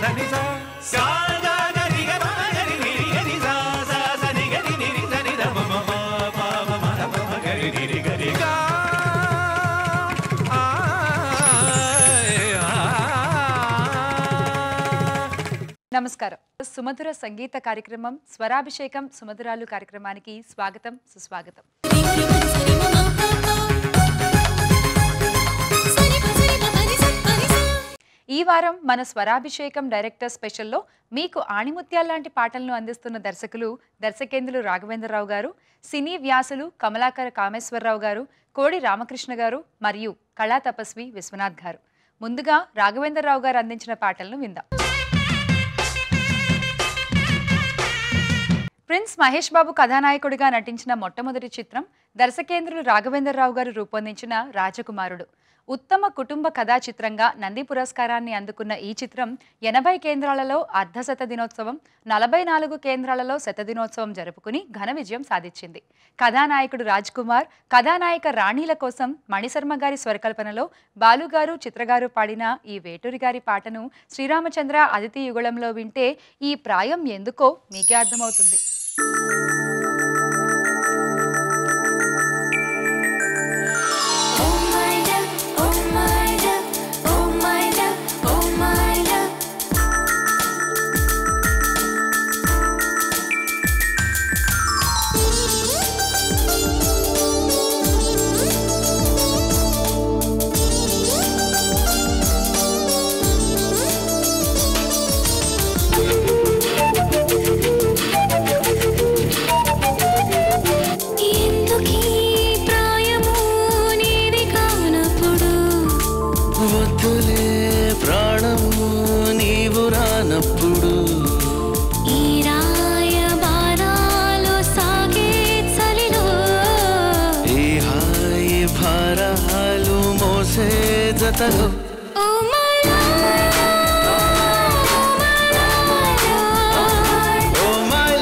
దని సా సా దా ద రి గ మ గ రి ని రి గ రి సా సా స ని గ రి ని రి స ని ద మ మ మ ప మ మ ద ప మ గ రి ని రి గ రి గా ఆ నమస్కారం సుమధుర సంగీత కార్యక్రమం స్వరాభిషేకం సుమధురాలు కార్యక్రమానికి స్వాగతం సుస్వాగతం ఈ వారం మన స్వరాభిషేకం డైరెక్టర్ స్పెషల్లో మీకు ఆణిముత్యాల లాంటి పాటలను అందిస్తున్న దర్శకులు దర్శకేంద్రులు రాఘవేంద్రరావు గారు సినీ వ్యాసులు కమలాకర కామేశ్వరరావు గారు కోడి రామకృష్ణ గారు మరియు కళా తపస్వి విశ్వనాథ్ గారు ముందుగా రాఘవేంద్రరావు గారు అందించిన పాటలను విందాం ప్రిన్స్ మహేష్ బాబు కథానాయకుడిగా నటించిన మొట్టమొదటి చిత్రం దర్శకేంద్రులు రాఘవేంద్రరావు గారు రూపొందించిన రాజకుమారుడు ఉత్తమ కుటుంబ కథా చిత్రంగా నంది పురస్కారాన్ని అందుకున్న ఈ చిత్రం ఎనభై కేంద్రాలలో అర్ధశత దినోత్సవం నలభై నాలుగు కేంద్రాలలో శత దినోత్సవం జరుపుకుని ఘన విజయం సాధించింది కథానాయకుడు రాజ్ కుమార్ కథానాయక రాణీల కోసం మణిశర్మ గారి స్వరకల్పనలో బాలుగారు చిత్రగారు పాడిన ఈ వేటూరి గారి పాటను శ్రీరామచంద్ర అదితి యుగళంలో వింటే ఈ ప్రాయం ఎందుకో మీకే అర్థమవుతుంది ఎందుకీ ప్రాయము నీది కానప్పుడు వద్దులే ప్రాణము నీవు రానప్పుడు ఈ రాయబారాలు సాగే చలిలో ఈ హాయి భారాలు మోసే జతలో oh my lord, oh my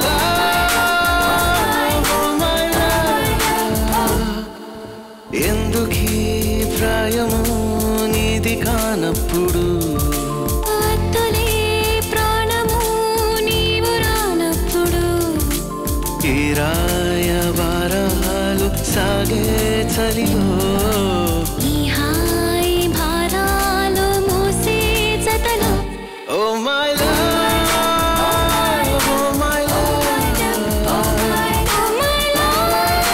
love oh my love ఎందుకీ ప్రాయము నీది కానప్పుడు వద్దులే ప్రాణము నీవు రానప్పుడు ఈ రాయబారాలు సాగే చలిలో ఈ హాయి భారాలు మోసే జతలో oh my love oh my love oh my lord,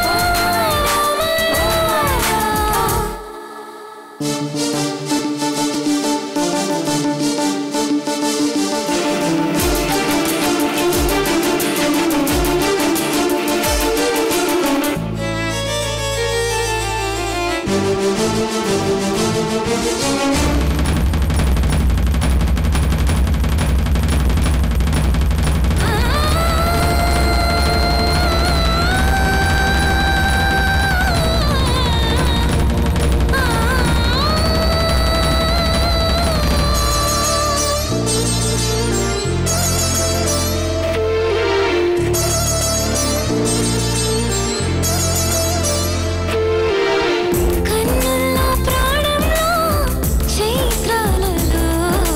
కన్నుల్లో ప్రాణంలో చైత్రాలలో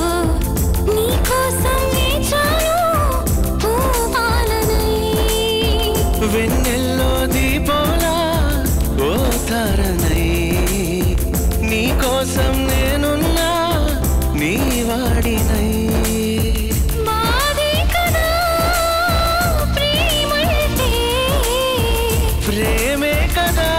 నీకోసం వేచాను పూపాలనై వెన్నెల్లో దీపోలా ఓ తారనై నీ కోసం నేనున్నా నీ వాడినై మాది కదా ప్రేమంటే ప్రేమే కదా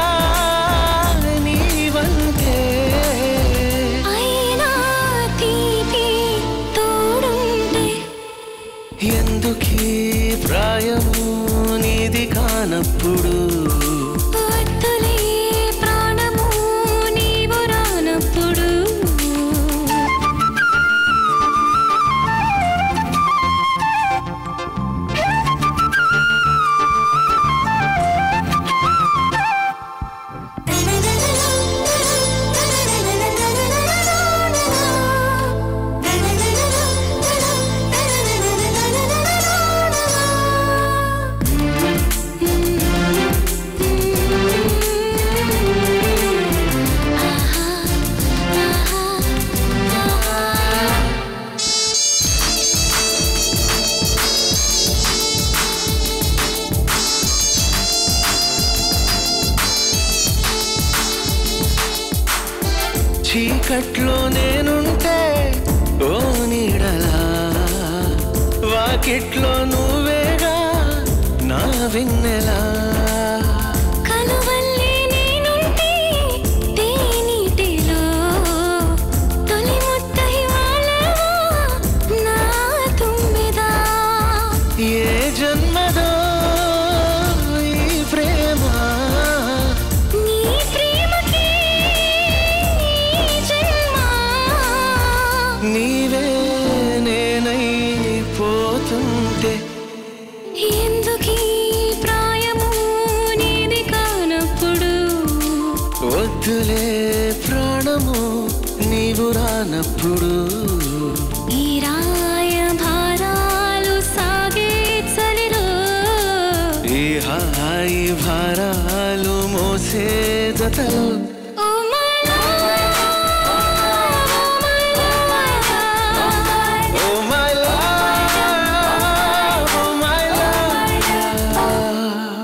నీవంటే అయినా తీపి తోడుంటే ఎందుకీ ప్రాయము నీది కానప్పుడు వద్దులే ప్రాణము నీవు రానప్పుడు చీకట్లో నేనుంటే ఓ నీడలా వాకిట్లో నువ్వేగా నా వెన్నెలా కనువల్లే నేనుంటే తేనీటిలో తొలి ముద్దై వాలవా నా తుమ్మెదా ఏ జన్మదో ఈ ప్రేమ నీ ప్రేమకి జన్మ నీవే నేనై పోతుంటే ఎందుకీ ప్రాయము నీది కానప్పుడు వద్దులే ప్రాణము నీవు రానప్పుడు ఈ రాయ భారాలు సాగే చలిలో ఈ హాయి భారాలు మోసే జతలు oh my love oh my love oh my love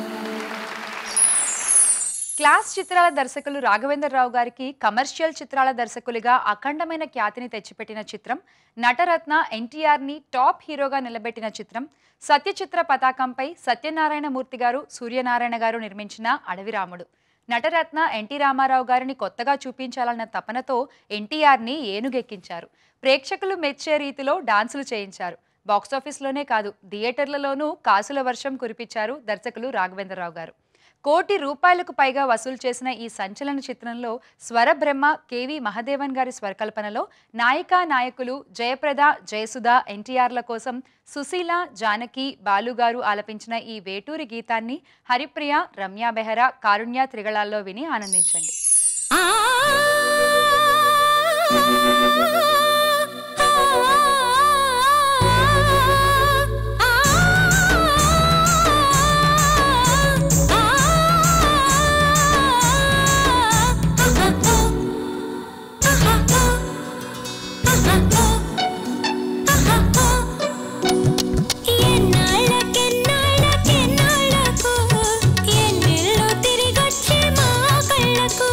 class చిత్రాల దర్శకులు రాఘవేంద్రరావు గారికి కమర్షియల్ చిత్రాల దర్శకులుగా అఖండమైన ఖ్యాతిని తెచ్చిపెట్టిన చిత్రం నటరత్న ఎన్టీఆర్ని టాప్ హీరోగా నిలబెట్టిన చిత్రం సత్యచిత్ర పతాకంపై సత్యనారాయణ మూర్తి గారు సూర్యనారాయణ గారు నిర్మించిన అడవిరాముడు నటరత్న ఎన్టీ రామారావు గారిని కొత్తగా చూపించాలన్న తపనతో ఎన్టీఆర్ని ఏనుగెక్కించారు ప్రేక్షకులు మెచ్చే రీతిలో డాన్సులు చేయించారు బాక్సాఫీస్లోనే కాదు థియేటర్లలోనూ కాసుల వర్షం కురిపించారు దర్శకులు రాఘవేంద్రరావు గారు కోటి రూపాయలకు పైగా వసూలు చేసిన ఈ సంచలన చిత్రంలో స్వరబ్రహ్మ కేవి మహదేవన్ గారి స్వరకల్పనలో నాయికా నాయకులు జయప్రద జయసుధ ఎన్టీఆర్ల కోసం సుశీల జానకి బాలు గారు ఆలపించిన ఈ వేటూరి గీతాన్ని హరిప్రియ రమ్య బెహరా కారుణ్య త్రిగళాల్లో విని ఆనందించండి ఆ ఎన్నాళ్ళకెన్నాళ్ళకెన్నాళ్ళకు ఎన్నెల్లో తిరిగొచ్చే మా కళ్ళకు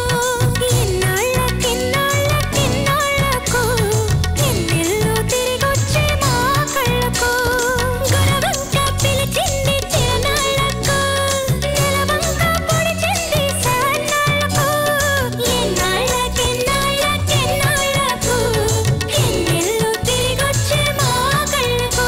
ఎన్నాళ్ళకెన్నాళ్ళకెన్నాళ్ళకు ఎన్నెల్లో తిరిగొచ్చే మా కళ్ళకు గొరవంక పిలిచింది చిరనాళ్ళకు నెలవంక పొడిచింది సాన్నాళ్ళకు ఎన్నాళ్ళకెన్నాళ్ళకెన్నాళ్ళకు ఎన్నెల్లో తిరిగొచ్చే మా కళ్ళకు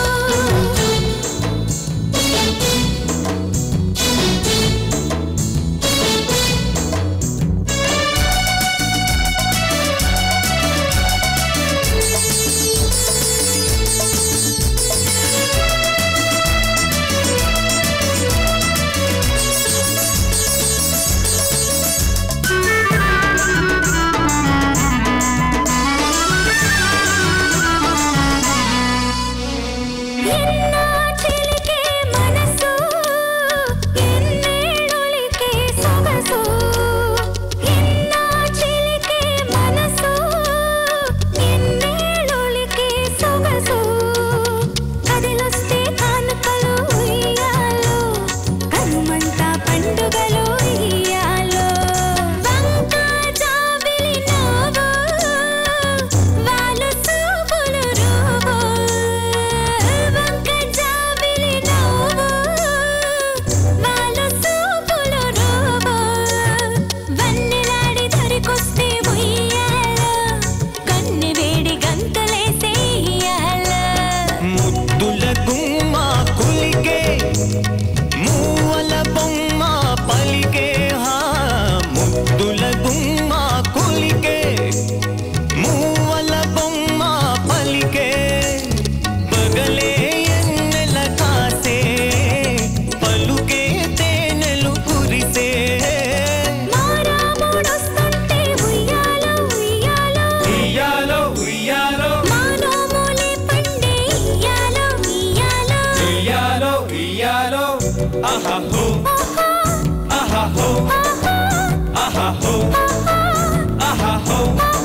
ఎన్నా చిలికే మనసు ఎన్నేళ్ళొలికే సొగసు ఎన్నా చిలికే మనసు ఎన్నేళ్ళొలికే సొగసు కదిలొస్తే కానుకలు ఉయ్యాలో కనుమంట పండుగలు ఇయ్యాలో వంక జాబిలి నవ్వు వాళ్ళు చూపులు రూపు వంక జాబిలి నవ్వు వాళ్ళు చూపులు రూపు వన్నెలాడి దరికొస్తే ఉయ్యాలో కన్నె వేడి గంతులేసే ఇయ్యాలో ముద్దుల గుమ్మ కులికే మూవల బొమ్మ పలికే హా ముద్దుల గుమ్మ కులికే మూవల బొమ్మ పలికే పగలే ఎన్నెల కాసే పలుకే తేనెలు కురిసే మారాముడొస్తుంటే ఉయ్యాలో ఉయ్యాలో ఉయ్యాలో ఉయ్యాలో మానోమూలే పండే ఇయ్యాలో ఇయ్యాలో ఉయ్యాలో ఉయ్యాలో ఆహాహో ఆహాహో ఆహాహో ఆహాహో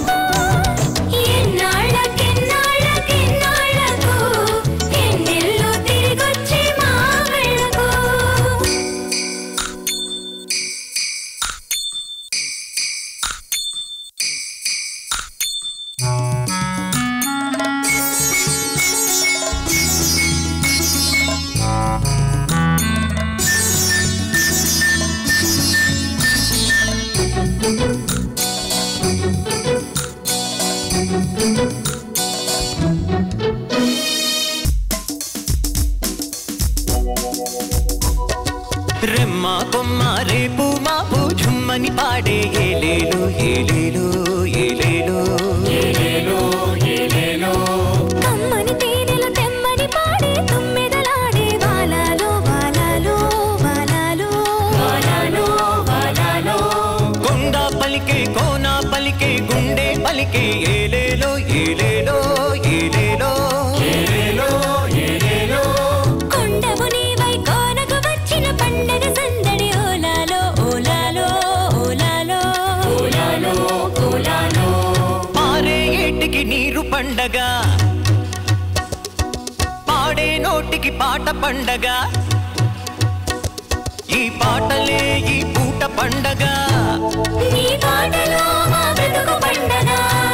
ఎన్నాళ్ళకెన్నాళ్ళకెన్నాళ్ళకు ఎన్నెల్లో తిరిగొచ్చే మా కళ్ళకు రెమ్మ కొమ్మ రేపు మాపు ఝుమ్మని పాడే ఏలేలు ఏలేలు ఏలేలు ఏలేలు ఏలేలు కమ్మని తేనెలు తెమ్మని పాడే తుమ్మెదలాడే వాలాలో వాలాలో వాలాలో వాలాలో వాలాలో కొండ పలికే కోన పలికే గుండె పలికే ఏలేలో ఏలేలో ఏలేలో ఏలేలో ఏలేలో కొండవు నీవై కోనకు వచ్చిన పండగ సందడి ఓలాలో ఓలాలో ఓలాలో ఓలాలో ఓలాలో పారే ఏటికి నీరు పండగ పాడే నోటికి పాట పండగ ఈ పాటలే ఈ పూట పండగ నీ పాటలో మా బ్రతుకు పండగ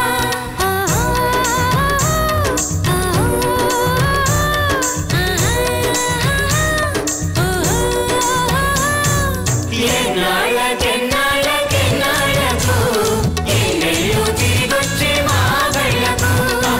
ఎన్నాళ్ళ చెన్నాళ్ళ కెన్నాళ్ళకు ఎన్నెల్లు తిరిగొచ్చే మా కళ్ళకు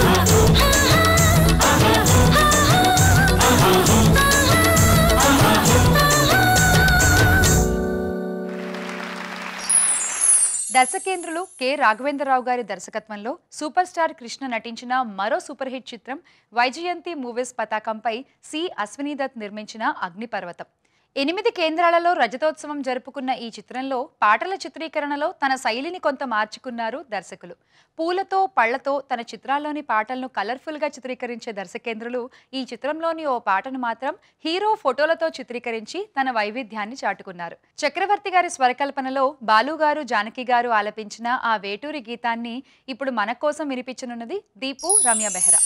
దర్శకేంద్రులు కె రాఘవేంద్రరావు గారి దర్శకత్వంలో సూపర్ స్టార్ కృష్ణ నటించిన మరో సూపర్ హిట్ చిత్రం వైజయంతి మూవీస్ పతాకంపై సి అశ్వినీదత్ నిర్మించిన అగ్నిపర్వతం ఎనిమిది కేంద్రాలలో రజతోత్సవం జరుపుకున్న ఈ చిత్రంలో పాటల చిత్రీకరణలో తన శైలిని కొంత మార్చుకున్నారు దర్శకులు పూలతో పళ్లతో తన చిత్రాల్లోని పాటలను కలర్ఫుల్గా చిత్రీకరించే దర్శకేంద్రులు ఈ చిత్రంలోని ఓ పాటను మాత్రం హీరో ఫోటోలతో చిత్రీకరించి తన వైవిధ్యాన్ని చాటుకున్నారు చక్రవర్తి గారి స్వరకల్పనలో బాలు గారు జానకి గారు ఆలపించిన ఆ వేటూరి గీతాన్ని ఇప్పుడు మన కోసం వినిపించనున్నది దీపు రమ్య బెహ్రా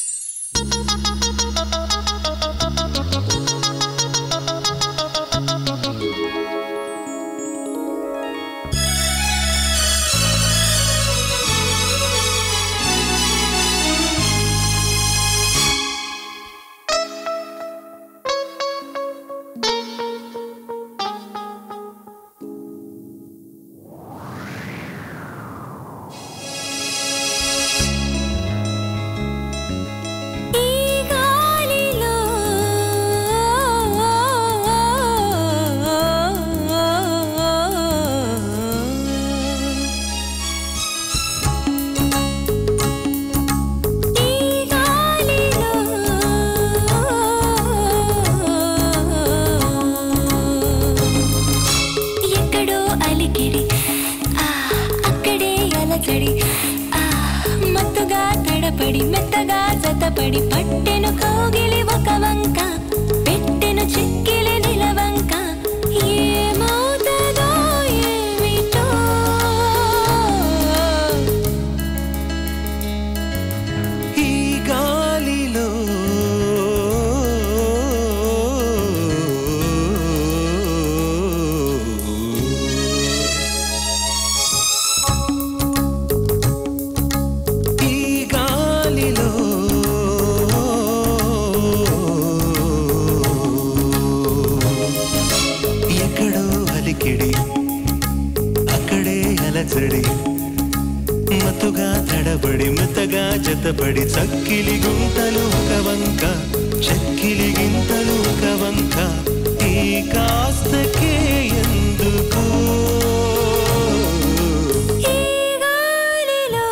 ఈ గాలిలో ఈ గాలిలో ఎక్కడో అలికిడి ఆ అక్కడే అలచడి ఆ మత్తుగా తడపడి మెత్తగా జతపడి పట్టెను కౌగిలి ఒక వంక పెట్టెను చిక్కిలి నిలవంక ఏమవుతుందో ఏమిటో ఈ గాలిలో ఈ గాలిలో ఎక్కడో అలికిడి అక్కడే అలచడి మతుగా తడబడి మెత్తగా జతపడి చక్కిలి గుంతలు ఒక వంక చక్కిలి గింతలు ఒక వంక ఈ కాస్తకే ఎందుకు ఈ గాలిలో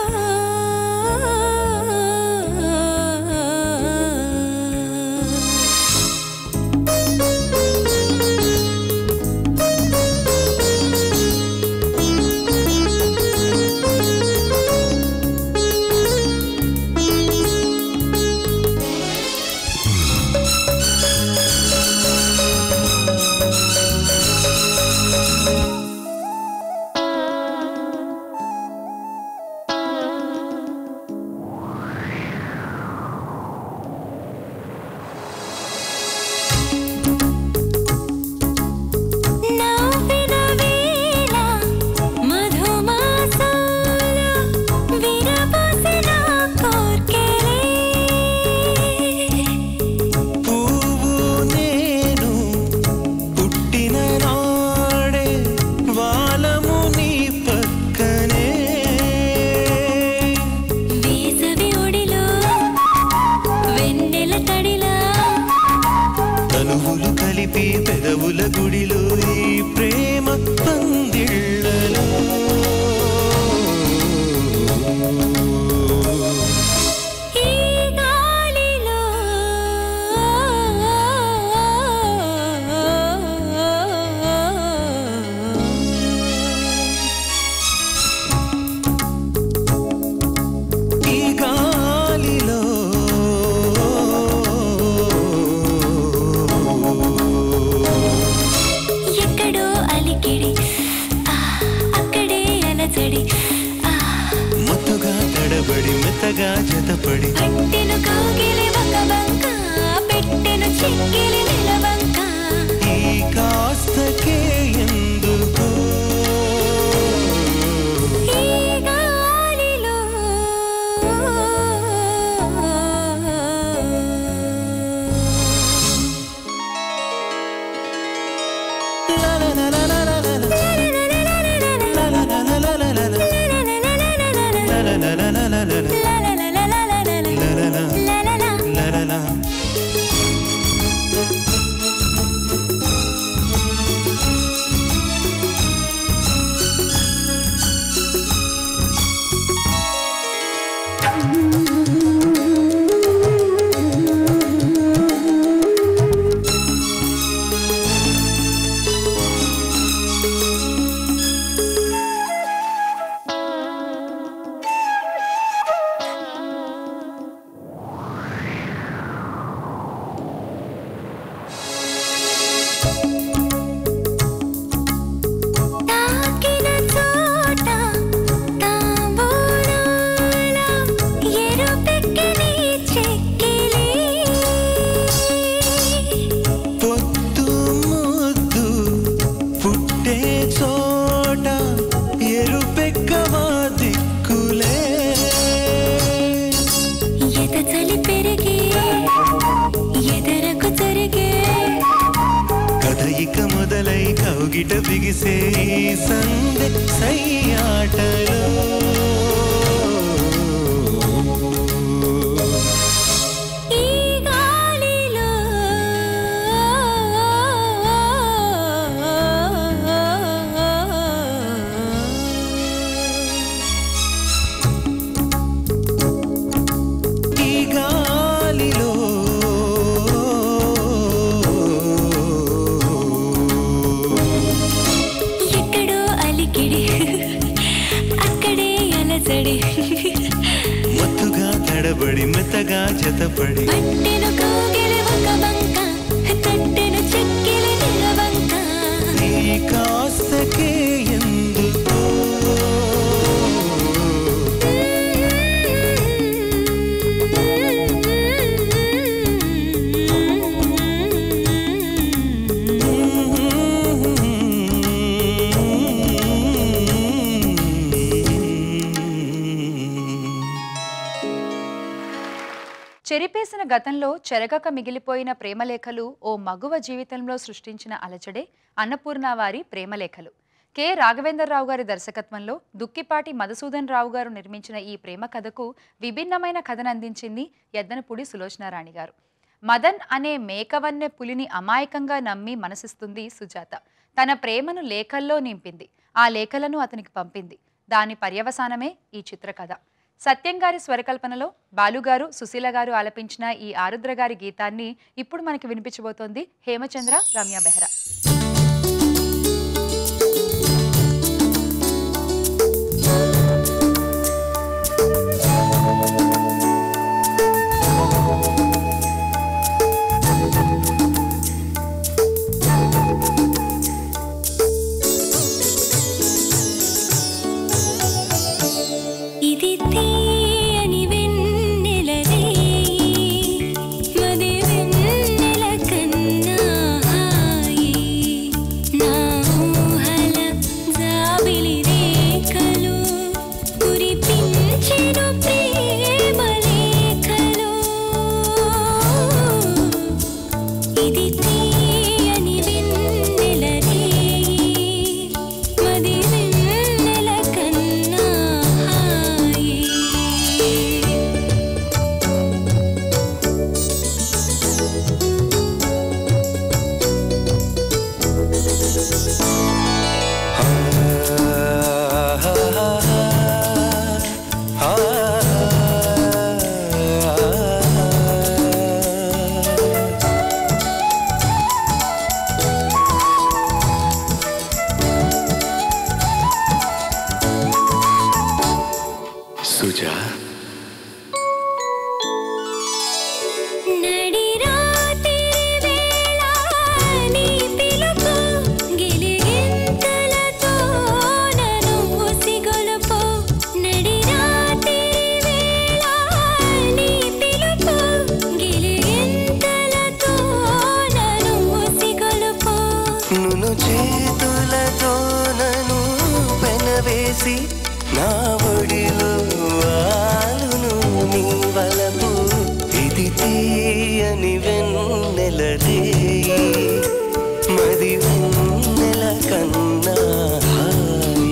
నవ్విన వేళ మధుమాసంలో విరబూసిన కోర్కెలే పువ్వు నేను పుట్టిన నాడే వాలము నీ పక్కనే వేసవి ఒడిలో వెన్నెల తడిలా తనువులు కలిపి పెదవుల గుడిలో ఈ మొదలై కౌగిట బిగిసే ఈ సందె సయ్యాటలో ఈ గాలిలో ఈ గాలిలో ఎక్కడో అలికిడి అక్కడే అలసడి మత్తుగా తడబడి మెత్తగా జతపడి పట్టెను కోగిలి ఒక వంక తట్టెను చెక్కిలి నిలవంక ఈ కాస్తకే ఎందుకో చెరిపేసిన గతంలో చెరగక మిగిలిపోయిన ప్రేమలేఖలు ఓ మగువ జీవితంలో సృష్టించిన అలచడే అన్నపూర్ణ వారి ప్రేమలేఖలు కె రాఘవేంద్రరావు గారి దర్శకత్వంలో దుక్కిపాటి మధుసూదన్ రావు గారు నిర్మించిన ఈ ప్రేమ కథకు విభిన్నమైన కథను అందించింది ఎద్దనపూడి సులోచనారాణి గారు మదన్ అనే మేకవన్నె పులిని అమాయకంగా నమ్మి మనసిస్తుంది సుజాత తన ప్రేమను లేఖల్లో నింపింది ఆ లేఖలను అతనికి పంపింది దాని పర్యవసానమే ఈ చిత్రకథ సత్యం గారి స్వరకల్పనలో బాలుగారు సుశీల గారు ఆలపించిన ఈ ఆరుద్ర గారి గీతాన్ని ఇప్పుడు మనకి వినిపించబోతోంది హేమచంద్ర రమ్య బెహ్రా ఇది తీయని వెన్నెల రేయి, మది వెన్నెల కన్నా హాయి. నా ఊహల జాబిలి రేఖలు కురిపించెను ప్రేమ లేఖలు. ఇది తీయని వెన్నెల రేయి, మది వెన్నెల కన్నా హాయి. సుజా నడి రాత్రి వేళ నీ పిలుపు గిలిగింతలతో నన్ను ఉసిగొలుపు నడి రాత్రి వేళ నీ పిలుపు గిలిగింతలతో నన్ను ఉసిగొలుపు నును చేతులతో నన్ను పెనవేసి నా ఒడిలో వాలును నీ వలపు ఇది తీయని వెన్నెల రేయి మది వెన్నెల కన్నా హాయి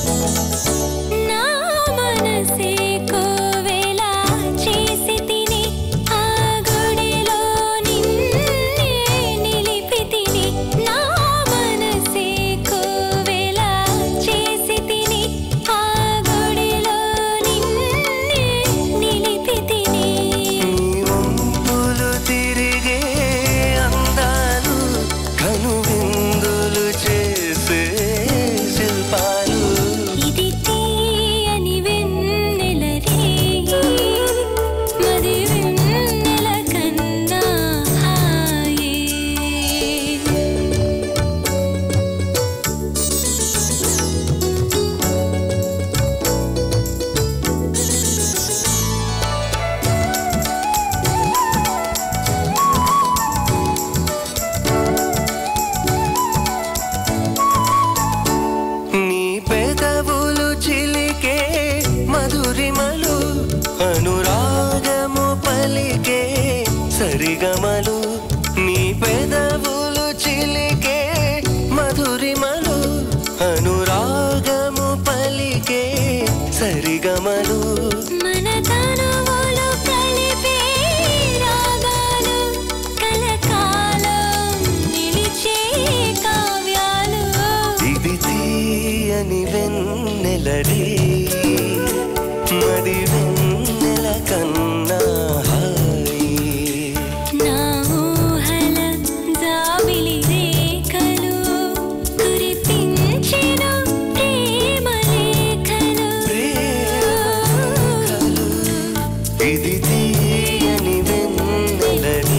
నా మనసే కోవెల చేసి తిని అనురాగము పలికే సరిగమలు నీ పెదవులు చిలికే మధురిమలు అనురాగము పలికే సరిగమలు మన తనువులు కలిపే రాగాలు కలకాలం నిలిచే కావ్యాలు ఇది తీయని వెన్నెలడి మది వెన్నెల కన్నా హాయి నా ఊహల జాబిలి రేఖలు కురిపించెను ప్రేమ లేఖలు ప్రేమకలు ఇది తీయని వెన్నెలడి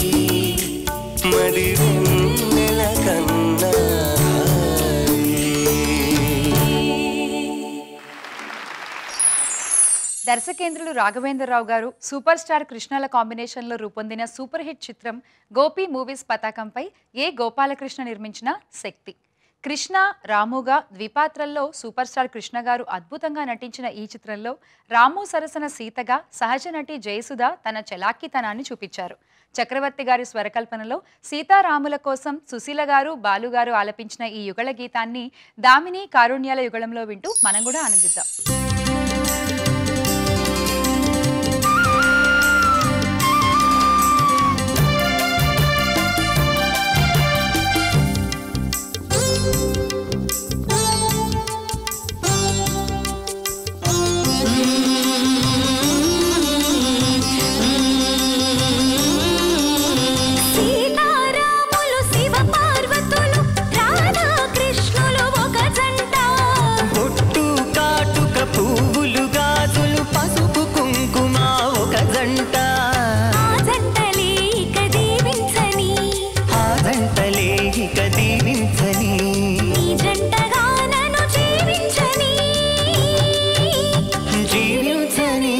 మది వెన్నెల కన్నా హాయి. దర్శకేంద్రులు రాఘవేంద్రరావు గారు సూపర్ స్టార్ కృష్ణల కాంబినేషన్లో రూపొందిన సూపర్ హిట్ చిత్రం గోపి మూవీస్ పతాకంపై ఏ గోపాలకృష్ణ నిర్మించిన శక్తి కృష్ణ రాముగా ద్విపాత్రల్లో సూపర్ స్టార్ కృష్ణ గారు అద్భుతంగా నటించిన ఈ చిత్రంలో రాము సరసన సీతగా సహజ నటి జయసుధ తన చలాకీతనాన్ని చూపించారు చక్రవర్తి గారి స్వరకల్పనలో సీతారాముల కోసం సుశీల గారు బాలు గారు ఆలపించిన ఈ యుగళ గీతాన్ని దామిని కారుణ్యాల యుగళంలో వింటూ మనం కూడా ఆనందిద్దాం సీతారాములు శివ పార్వతులు రాధా కృష్ణులు ఒక జంట బొట్టు కాటుక పువ్వులు గాజులు పసుపు కుంకుమ ఒక జంట ఆ జంటలే ఇక దీవించని ఆ జంటలే ఇక దీవించని నీ జంటగా నన్ను జీవించని జీవించని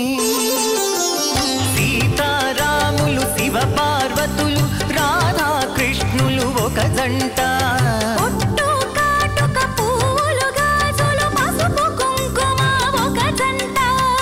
సీతారాములు శివ పార్వతులు రాధా కృష్ణులు ఒక జంట ఒట్టు కాటుక పూలు గాజులు పసుపు కుంకుమ ఒక జంట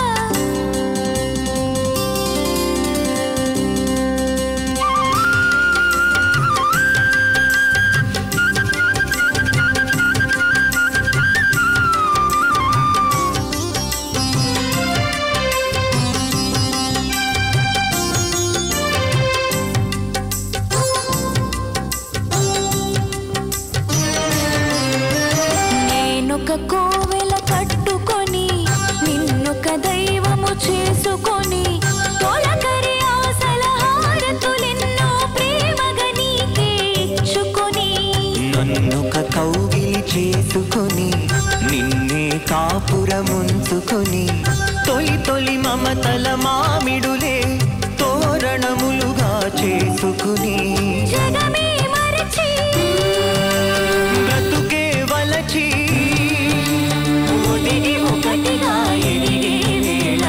నేనొక కోవెల కట్టుకొని నిన్నొక దైవము చేసుకొని తొలకరి ఆశల హారతులెన్నో ప్రేమగా నీకే ఇచ్చుకొని నన్నొక కౌగిలి చేసుకొని నిన్నే కాపురముంచుకొని తొలి తొలి మమతల మామిడులే తోరణములుగా చేసుకుని జగమే మరచి బ్రతుకే వలచి ఒదిగి ఒకటిగా ఎదిగే వేళ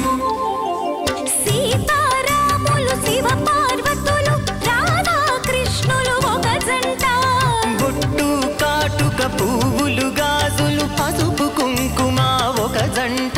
సీతారాములు శివ పార్వతులు రాధా కృష్ణులు ఒక జంట బొట్టు కాటుక పువ్వులు గాజులు పసుపు కుంకుమ ఒక జంట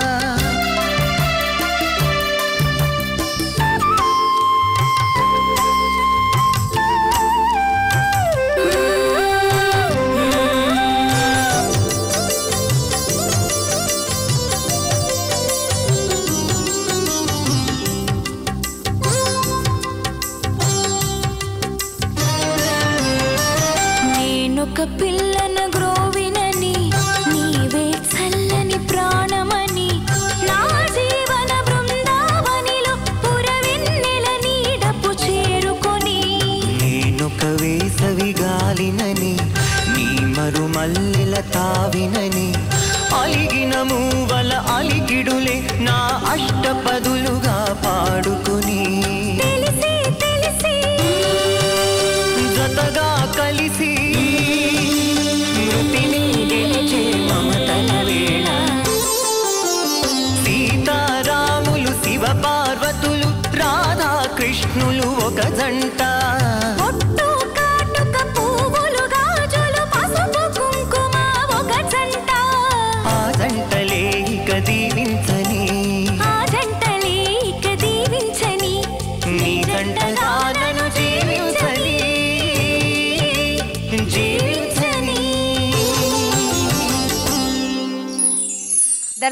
నేనొక పిల్లన గ్రోవినని నీవే చల్లని ప్రాణమని నా జీవన బృందావనిలో పురవెన్నెల నీడపు చేరుకొని నేనొక వేసవి గాలినని నీ మరుమల్లెల తావినని అలిగిన మూవల అలిగిడులే నా అష్టపదులుగా పాడుకుని తెలిసి తెలిసి జతగా కలిసి మృతిని గెలిచే మమతల వేళ సీతారాములు శివ పార్వతులు రాధా కృష్ణులు ఒక జంట ఒట్టు కాటుక పువ్వులు గాజులు పసుపు కుంకుమ ఒక జంట ఆ జంటలే ఇక దీవించని ఆ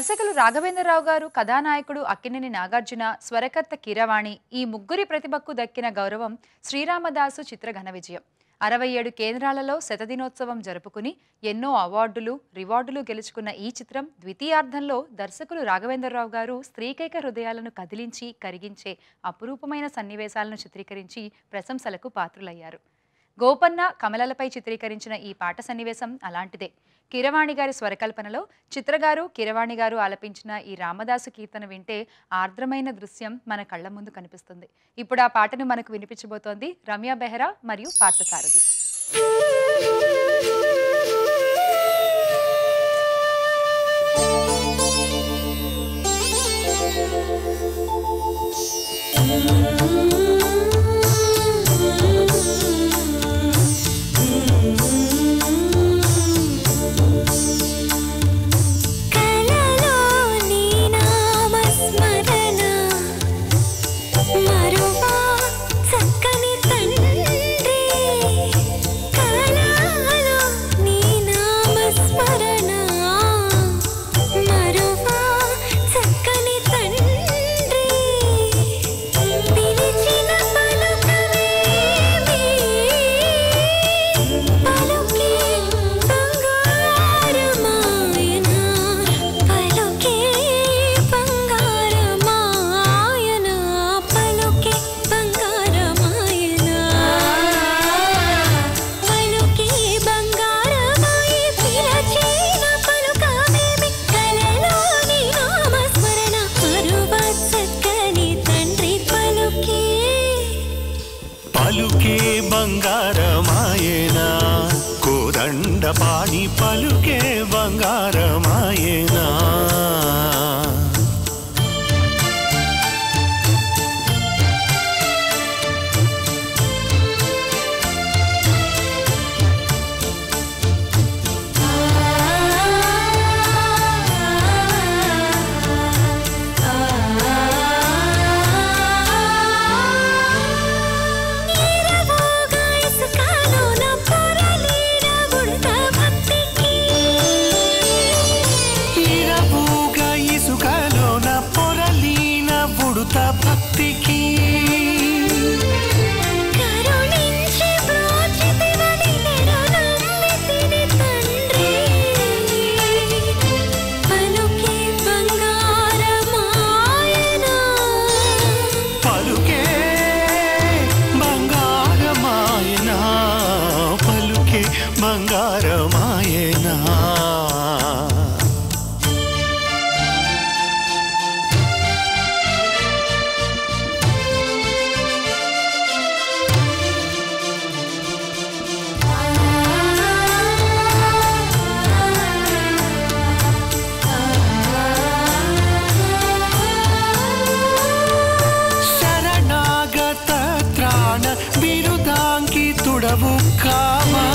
దర్శకులు రాఘవేంద్రరావు గారు కథానాయకుడు అక్కినేని నాగార్జున స్వరకర్త కీరవాణి ఈ ముగ్గురి ప్రతిభకు దక్కిన గౌరవం శ్రీరామదాసు చిత్ర ఘన విజయం అరవై ఏడు కేంద్రాలలో శతదినోత్సవం జరుపుకుని ఎన్నో అవార్డులు రివార్డులు గెలుచుకున్న ఈ చిత్రం ద్వితీయార్థంలో దర్శకులు రాఘవేంద్రరావు గారు స్త్రీకైక హృదయాలను కదిలించి కరిగించే అపురూపమైన సన్నివేశాలను చిత్రీకరించి ప్రశంసలకు పాత్రులయ్యారు గోపన్న కమలలపై చిత్రీకరించిన ఈ పాట సన్నివేశం అలాంటిదే కిరవాణి గారి స్వరకల్పనలో చిత్రగారు కిరవాణి గారు ఆలపించిన ఈ రామదాసు కీర్తన వింటే ఆర్ద్రమైన దృశ్యం మన కళ్ళ ముందు కనిపిస్తుంది ఇప్పుడు ఆ పాటను మనకు వినిపించబోతోంది రమ్య బెహ్రా మరియు పార్థసారథి కలలో నీ నామస్మరణ మరువా చక్కని తండ్రి కలలో నీ నామస్మరణ మరువా చక్కని తండ్రి పిలిచిన పలుకవేమి పలుకే బంగారమాయన పలుకే బంగారమాయన పలుకే బంగారమాయన పలుకే బంగారమాయ పిలచిన పలుకవేమి కలలోని నామస్మరణ అరువ చక్కని తండ్రి పలుకే పలుకే బంగారమాయేనా కోదండ పాణి పలుకే బంగారమాయేనా నీరవోగా ఇసుకలోన పొరలిన ఉడత భక్తికి ఇరవుగా ఇసుకలోన పొరలీన ఉడుత భక్తికి కరుణించి బ్రోచితివని నెడు నమ్మితిని తండ్రి పలుకే బంగారమాయన పలుకే బంగారమాయనా పలుకే బంగారమాయనా శరణాగత త్రాణ బిరుదాంకితుడవు కామా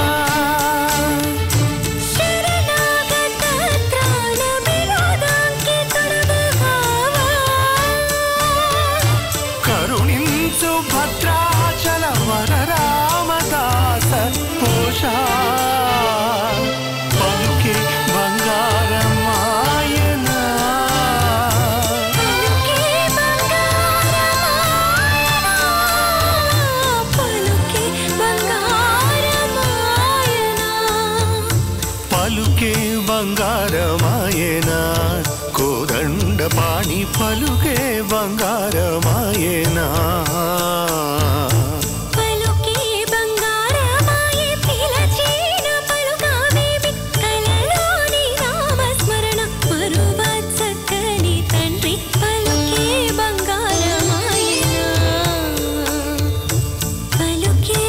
శరణాగత త్రాణ వినోదాంకితుడవు కరుణించు భద్రాచల వర రామదాస పోషా పలుకే బంగారమాయనా పలుకే బంగారమాయన పలుకే బంగారమాయనా కోదండ పాణి పలుకే బంగారమాయనా పలుకే బంగారమాయ పిలచిన పలుకావేమి కలలోని నామస్మరణ మరువ చక్కని తండ్రి పలుకే బంగారమాయన పలుకే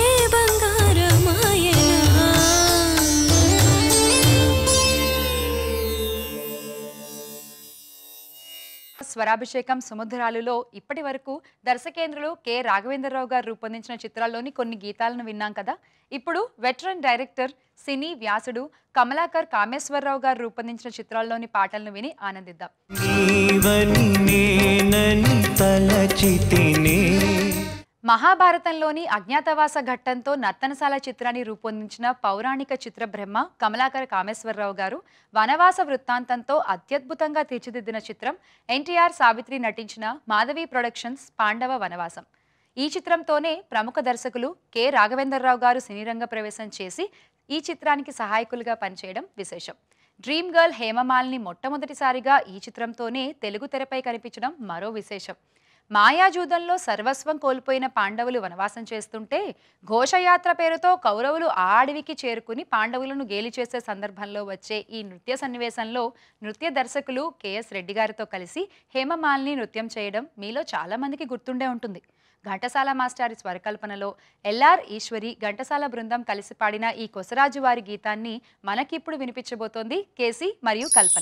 బంగారమాయన స్వరాభిషేకం సుముద్రాలులో ఇప్పటి వరకు దర్శకేంద్రులు కె రాఘవేంద్రరావు గారు రూపొందించిన చిత్రాల్లోని కొన్ని గీతాలను విన్నాం కదా ఇప్పుడు వెటరన్ డైరెక్టర్ సినీ వ్యాసుడు కమలాకర్ కామేశ్వరరావు గారు రూపొందించిన చిత్రాల్లోని పాటలను విని ఆనందిద్దాం నీవని నేనని తలచితినే మహాభారతంలోని అజ్ఞాతవాస ఘట్టంతో నర్తనశాల చిత్రాన్ని రూపొందించిన పౌరాణిక చిత్ర బ్రహ్మ కమలాకర కామేశ్వరరావు గారు వనవాస వృత్తాంతంతో అత్యద్భుతంగా తీర్చిదిద్దిన చిత్రం ఎన్టీఆర్ సావిత్రి నటించిన మాధవి ప్రొడక్షన్స్ పాండవ వనవాసం ఈ చిత్రంతోనే ప్రముఖ దర్శకులు కె రాఘవేంద్రరావు గారు సినీరంగ ప్రవేశం చేసి ఈ చిత్రానికి సహాయకులుగా పనిచేయడం విశేషం డ్రీమ్ గర్ల్ హేమమాలిని మొట్టమొదటిసారిగా ఈ చిత్రంతోనే తెలుగు తెరపై కనిపించడం మరో విశేషం మాయాజూదంలో సర్వస్వం కోల్పోయిన పాండవులు వనవాసం చేస్తుంటే ఘోషయాత్ర పేరుతో కౌరవులు ఆ అడవికి చేరుకుని పాండవులను గేలి చేసే సందర్భంలో వచ్చే ఈ నృత్య సన్నివేశంలో నృత్య దర్శకులు కెఎస్ రెడ్డి గారితో కలిసి హేమమాలిని నృత్యం చేయడం మీలో చాలా మందికి గుర్తుండే ఉంటుంది ఘంటసాల మాస్టారి స్వరకల్పనలో ఎల్ఆర్ ఈశ్వరి ఘంటసాల బృందం కలిసి పాడిన ఈ కొసరాజు వారి గీతాన్ని మనకిప్పుడు వినిపించబోతోంది కేసి మరియు కల్పన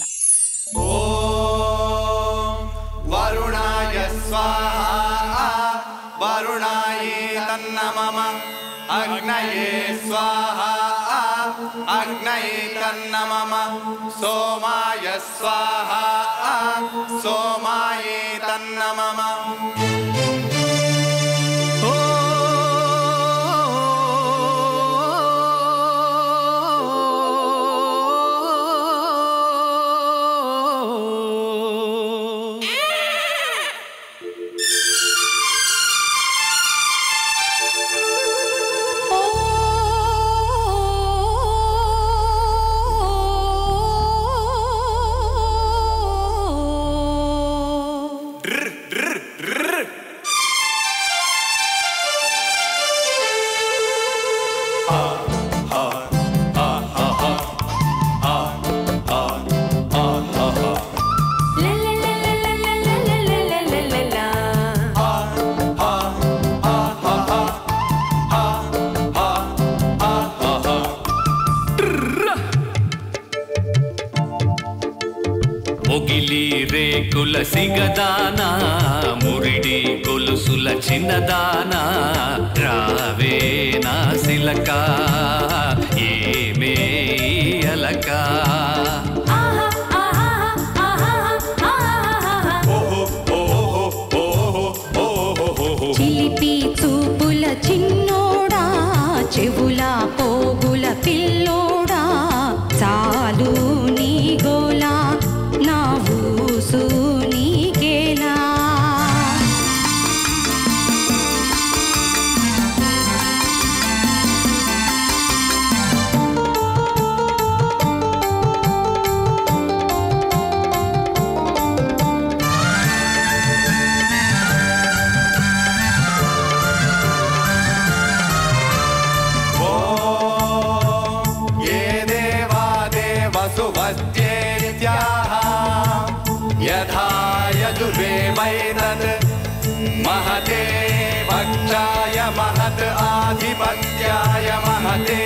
वरुणाय स्वाहा वरुणाये तन्नमम अग्नये स्वाहा अग्नये तन्नमम सोमाय स्वाहा सोमाये तन्नमम మొగిలి రేకుల సిగదానా మురిడి గొలుసుల చిన్నదానా రావే నా సిలక ఏమే అలక చిలిపి చూపుల చిన్నోడా చెవుల పోగుల పిల్లోడా చాలు నీ గోలా నా ఊసు నీకేలా ये देवा देवसुवस्त्येत्याह यथा यजुर्वेवैतत् महते भक्षाय महत् आधिपत्याय महते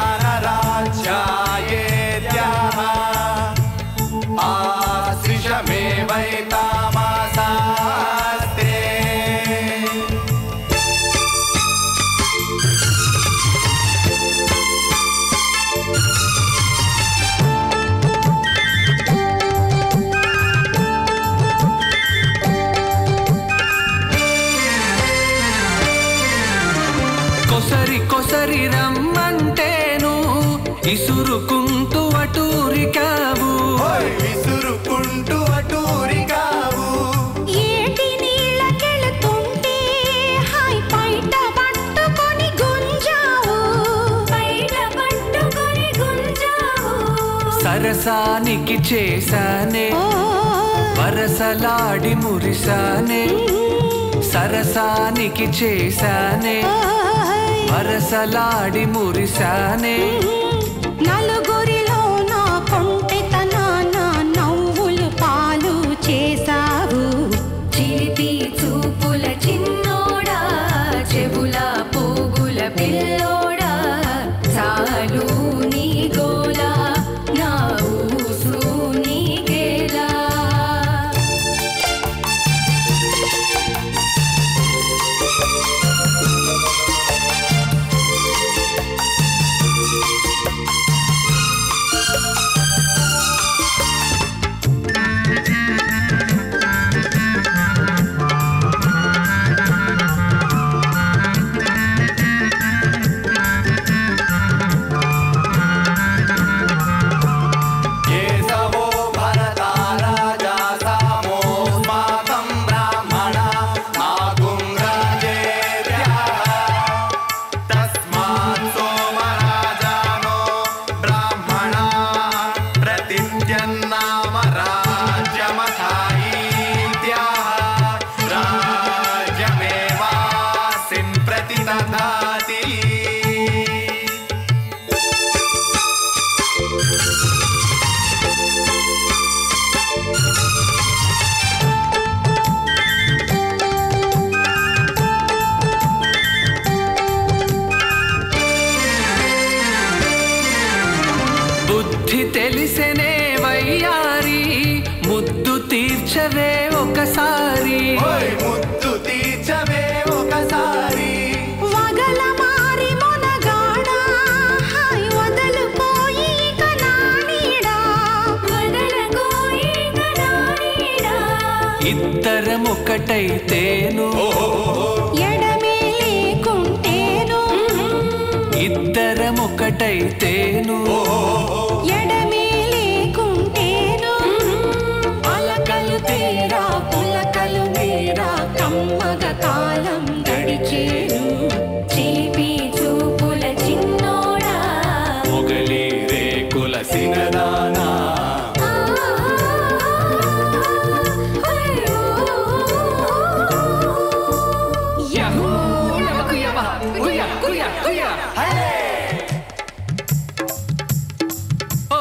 जानराज्यायेत्याह आश्रिषमेवैतामासास्ते కొసరి కొసరి రమ్మంటేను ఇసురుకుంటూ అటూరికావు ఓయ్ విసురుకుంటూ అటూరిగావు ఏటి నీళ్ళకెళుతుంటే హాయ్ పైట పట్టుకొని గుంజావు పైట పట్టుకొని గుంజావు సరసానికి చేశానే వరసలాడి మురిసానే సరసానికి చేశానే వరసలాడి మురిసానే నలుగురిలో నా కొంటెతనాన నవ్వులు పాలు చేసావు చిలిపి చూపుల చిన్నోడా చెవుల పోగుల పిల్లోడా చాలు నీ గోలా నా ఊసు నీకేలా ఓ ఒకటైతేను ఎడమే లేకుంటేను ఇద్దరం ఒకటైతేను ఎడమే లేకుంటేను అలకలు తీరా పులకలు మీరా కమ్మగ కాలం గడిచేను చిలిపి చూపుల చిన్నోడా మొగలి రేకుల సినదానా యహూ యమకు యమ కుయ కుయ కుయ హలే ఓ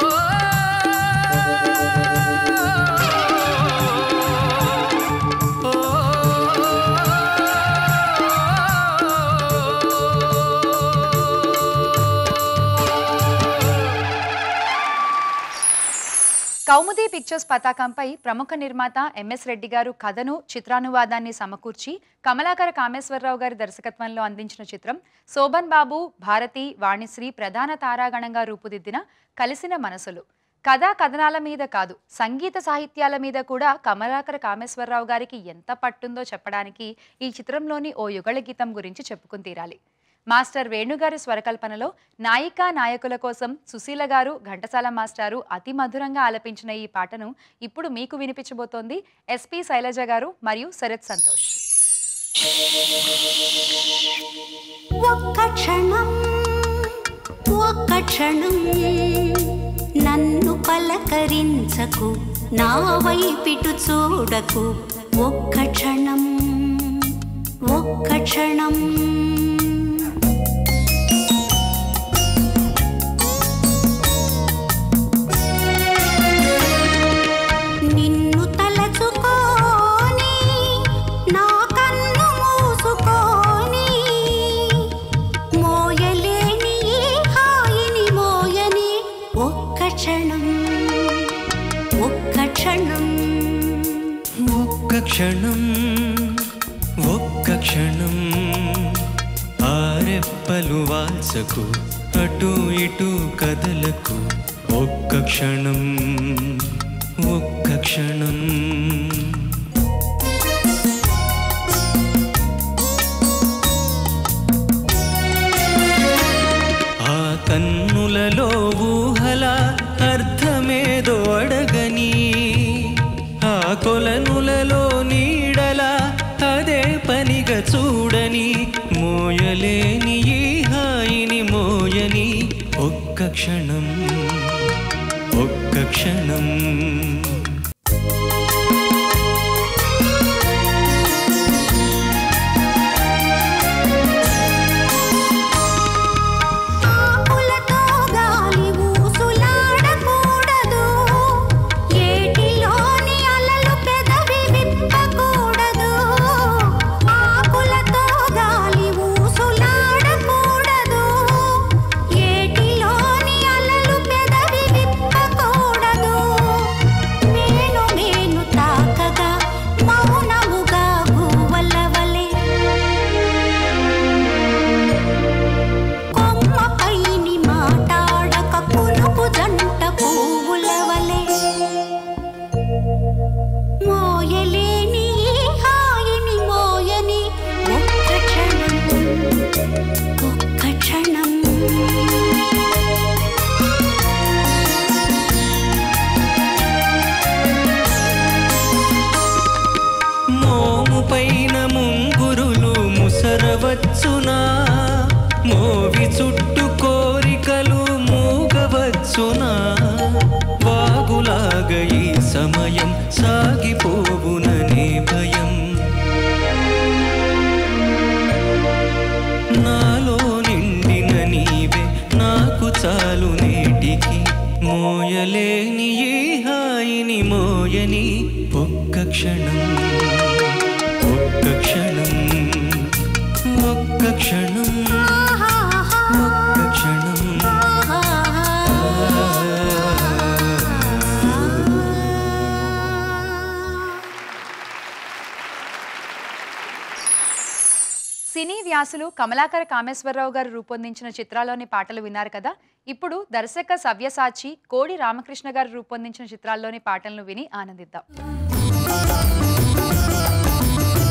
కౌముది పిక్చర్స్ పతాకంపై ప్రముఖ నిర్మాత ఎంఎస్ రెడ్డి గారు కథను చిత్రానువాదాన్ని సమకూర్చి కమలాకర కామేశ్వరరావు గారి దర్శకత్వంలో అందించిన చిత్రం శోభన్ బాబు భారతి వాణిశ్రీ ప్రధాన తారాగణంగా రూపుదిద్దిన కలిసిన మనసులు కథా కథనాల మీద కాదు సంగీత సాహిత్యాల మీద కూడా కమలాకర కామేశ్వరరావు గారికి ఎంత పట్టుందో చెప్పడానికి ఈ చిత్రంలోని ఓ యుగళ గీతం గురించి చెప్పుకుని తీరాలి మాస్టర్ వేణుగారి స్వరకల్పనలో నాయికా నాయకుల కోసం సుశీల గారు ఘంటసాల మాస్టారు అతి మధురంగా ఆలపించిన ఈ పాటను ఇప్పుడు మీకు వినిపించబోతోంది ఎస్పి శైలజ గారు మరియు శరత్ సంతోష్ ఒక్క క్షణం ఒక్క క్షణం నన్ను పలకరించకు నా వైపిటు చూడకు ఒక్క క్షణం ఒక్క క్షణం నిన్ను తలచుకోని నా కన్ను మూసుకోని మోయలేని ఈ హాయిని మోయని ఒక్క క్షణం ఒక్క క్షణం ఒక్క క్షణం ఒక్క క్షణం ఆరెప్పలు వాల్సకు అటు ఇటు కదలకు ఒక్క క్షణం ఒక్క క్షణం ఆ కన్నులలో ఊహల అర్థమేదో అడగని ఆ కొలనులలో నీడల అదే పనిగా చూడని మోయలేని ఈ హాయిని మోయని ఒక్క క్షణం ఒక్క క్షణం ఆకులతో గాలి ఊసులాడకూడదు ఏటిలోని అలలు పెదవి విప్పకూడదు ఆకులతో గాలి ఊసులాడకూడదు ఏటిలోని అలలు పెదవి విప్పకూడదు మేను మేను తాకగా మౌనముగా భూవల వలె కొమ్మపైని మాటాడక పులుపు జంట పువ్వుల వలె మోయలేని ఈ హాయిని మోయని ఒక్క క్షణం ఒక్క క్షణం మోము పైన ముంగురులు ముసరవచ్చునా మోవి చుట్టు కోరికలు మూగవచ్చునా వాగులాగ ఈ సమయం సాగిపోవుననే భయం నాలో నిండిన నీవే నాకు చాలు నేటికి మోయలేని ఈ హాయిని మోయని ఒక్క క్షణం ఒక్క క్షణం ఒక్క క్షణం ఒక్క క్షణం సినీ వ్యాసులు కమలాకర కామేశ్వరరావు గారు రూపొందించిన చిత్రాల్లోని పాటలు విన్నారు కదా ఇప్పుడు దర్శక సవ్యసాచి కోడి రామకృష్ణ గారు రూపొందించిన చిత్రాల్లోని పాటలను విని ఆనందిద్దాం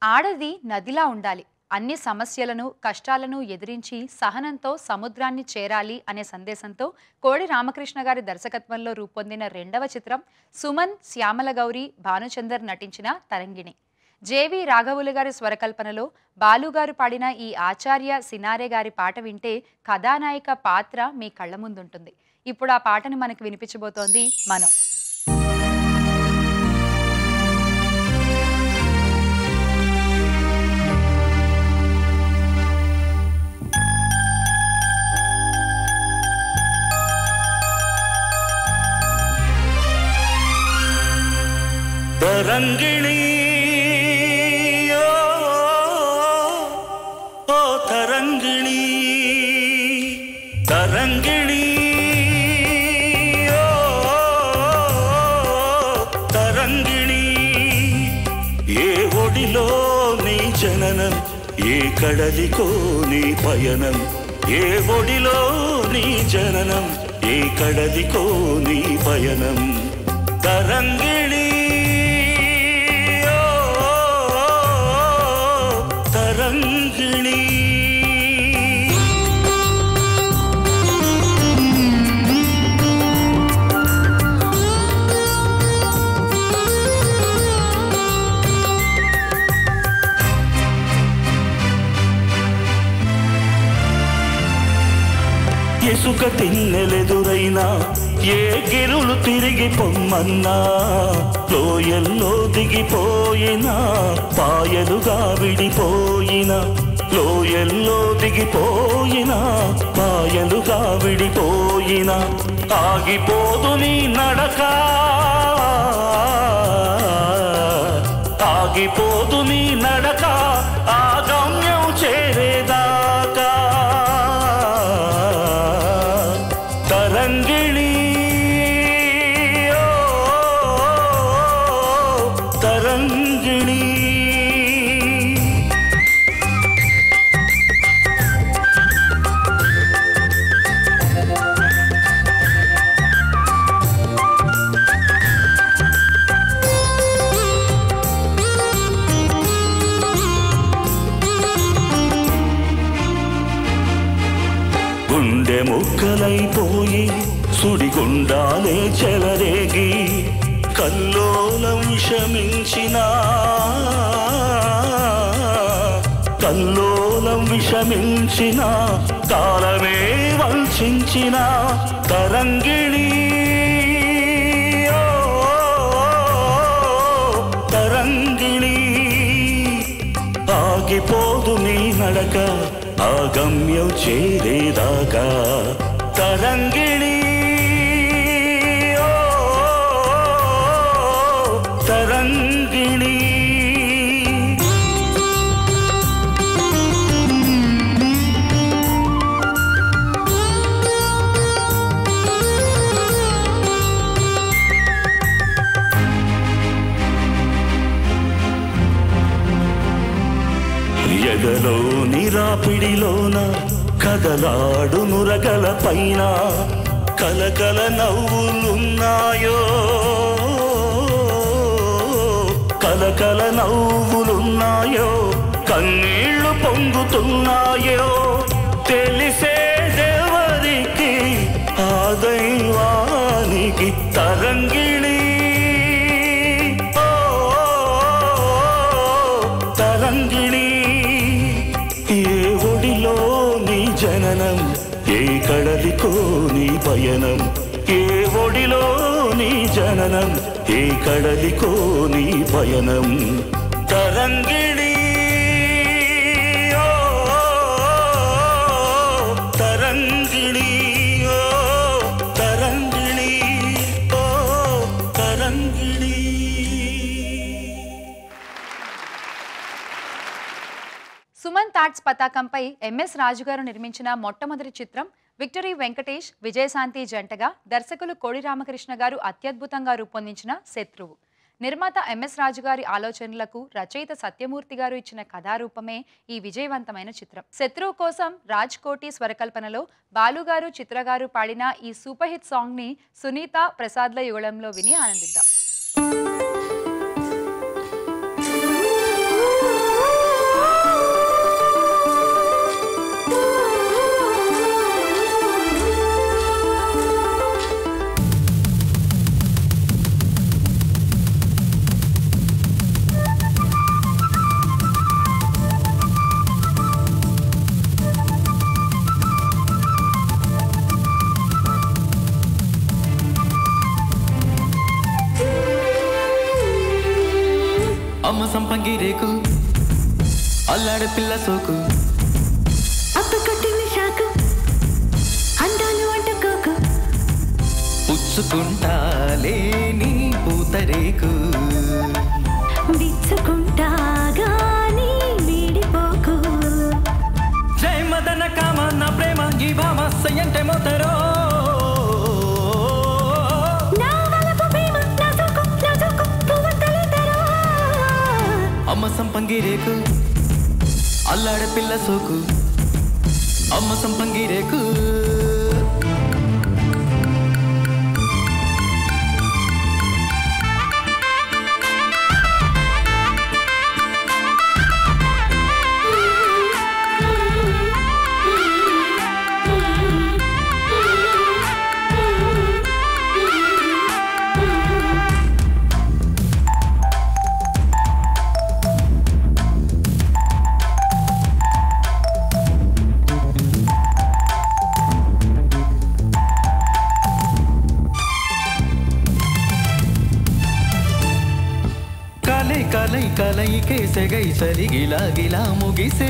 ఆడది నదిలా ఉండాలి అన్ని సమస్యలను కష్టాలను ఎదిరించి సహనంతో సముద్రాన్ని చేరాలి అనే సందేశంతో కోడి రామకృష్ణ గారి దర్శకత్వంలో రూపొందిన రెండవ చిత్రం సుమన్ శ్యామల గౌరి భానుచందర్ నటించిన తరంగిణి జేవి రాఘవులు గారి స్వరకల్పనలో బాలుగారు పాడిన ఈ ఆచార్య సినారే గారి పాట వింటే కథానాయిక పాత్ర మీ కళ్ళ ముందుంటుంది ఇప్పుడు ఆ పాటను మనకు వినిపించబోతోంది మనం తరంగిణి ఓ, ఓ తరంగిణి తరంగిణి ఓ, తరంగిణి ఏ ఒడిలో నీ జననం ఏ కడలికో నీ పయనం ఏ ఒడిలో నీ జననం ఏ కడలికో నీ పయనం తరంగిణి ఓ, తరంగిణి ఇసుక తిన్నెలెదురైనా ఏ గిరులు తిరిగి పొమ్మన్నా లోయల్లో దిగిపోయినా పాయలుగా విడిపోయిన లోయల్లో దిగిపోయిన పాయలుగా విడిపోయిన ఆగిపోదు నీ నడక ఆగిపోదు నీ నడక ఆ గమ్యం చేరేదాకా తరంగిణి ఓ, తరంగిణి గుండె ముక్కలైపోయి సుడిగుండాలే చెలరేగి కల్లోలం విషమించిన కల్లోలం విషమించిన కాలమే వంచిన తరంగిణి ఓ, తరంగిణి ఆగిపోదు నీ నడక ఆ గమ్యం చేరేదాకా తరంగిణి ఓ, తరంగిణి ఎగలో నిరాపిడిలోన కదలాడు నురగల పైన కలకల నవ్వులున్నాయో కలకల నవ్వులున్నాయో కన్నీళ్లు పొంగుతున్నాయో తెలిసేదెవరికి ఆ దైవానికి తరంగిణి ఓ, తరంగిణి ఏ ఒడిలో నీ జననం ఏ కడలికో నీ పయనం ఏ ఒడిలో నీ జననం ఏ కడలికో నీ పయనం తరంగిణి ఓ, తరంగిణి ఓ, తరంగిణి ఓ, తరంగిణి సుమన్ థాట్స్ పతాకంపై ఎంఎస్ రాజు గారు నిర్మించిన మొట్టమొదటి చిత్రం విక్టరీ వెంకటేష్ విజయశాంతి జంటగా దర్శకులు కోడి రామకృష్ణ గారు అత్యద్భుతంగా రూపొందించిన శత్రువు నిర్మాత ఎంఎస్ రాజు గారి ఆలోచనలకు రచయిత సత్యమూర్తి గారు ఇచ్చిన కథారూపమే ఈ విజయవంతమైన చిత్రం శత్రువు కోసం రాజ్ కోటి స్వరకల్పనలో బాలుగారు చిత్రగారు పాడిన ఈ సూపర్ హిట్ సాంగ్ ని సునీత ప్రసాద్ల యుగళంలో విని ఆనందిద్దాం ఓ పంగిరేకు అల్లాడే పిల్ల సోకు అప్పు కొట్టింది షాకు అందాలు అంటుకోకు పుచ్చుకుంటాలే నీ పూతరేకు విచ్చుకుంటాగా నీ వీడిపోకు జై మదన కామ నా ప్రేమ ఈ భామ సయ్యంటే మోతరో నా వలపు ప్రేమ నా సోకు నా సోకు పువ్వుతలితరా అమ్మ సంపంగిరేకు అల్లాడే పిల్ల సోకు అమ్మ సంపంగిరేకు ಕಲೈ ಕಲೈ ಕಲೈ ಕೇಸೆಗೈ ಸರಿ ಗಿಲ ಗಿಲ ಮುಗಿಸೇ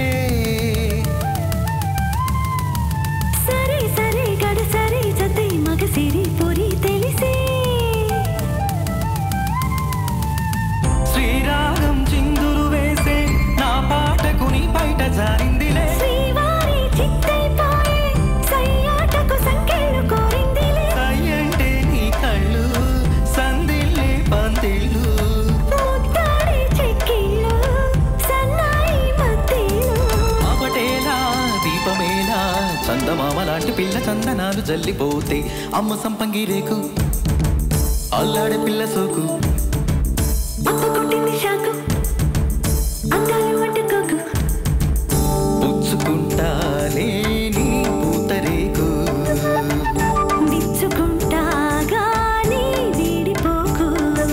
సరే సరే గడ సరే జతే మగ సిరి పొరి తెలిసే శ్రీరాగం చిందులు వేసే నా పాటకు నీ బయట జారిందిలే శ్రీవారి చిత్తైపోయే సయ్యాటకు సంకెళ్ళు కోరిందిలే సై అంటే నీ కళ్ళు సందిల్లే పందిళ్ళు ముత్తాడే చెక్కిళ్ళు సన్నాయి మత్తిళ్ళు అపటేలా దీపమేలా చందమామ లాంటి పిల్ల చందనాలు జల్లిపోతే అమ్మ సంపంగి రేకు అల్లాడే పిల్ల సోకు అప్పు కొట్టింది షాకు అందాలు అంటుకోకు పుచ్చుకుంటానే నీ పూతరేకు విచ్చుకుంటాగా నీ వీడిపోకు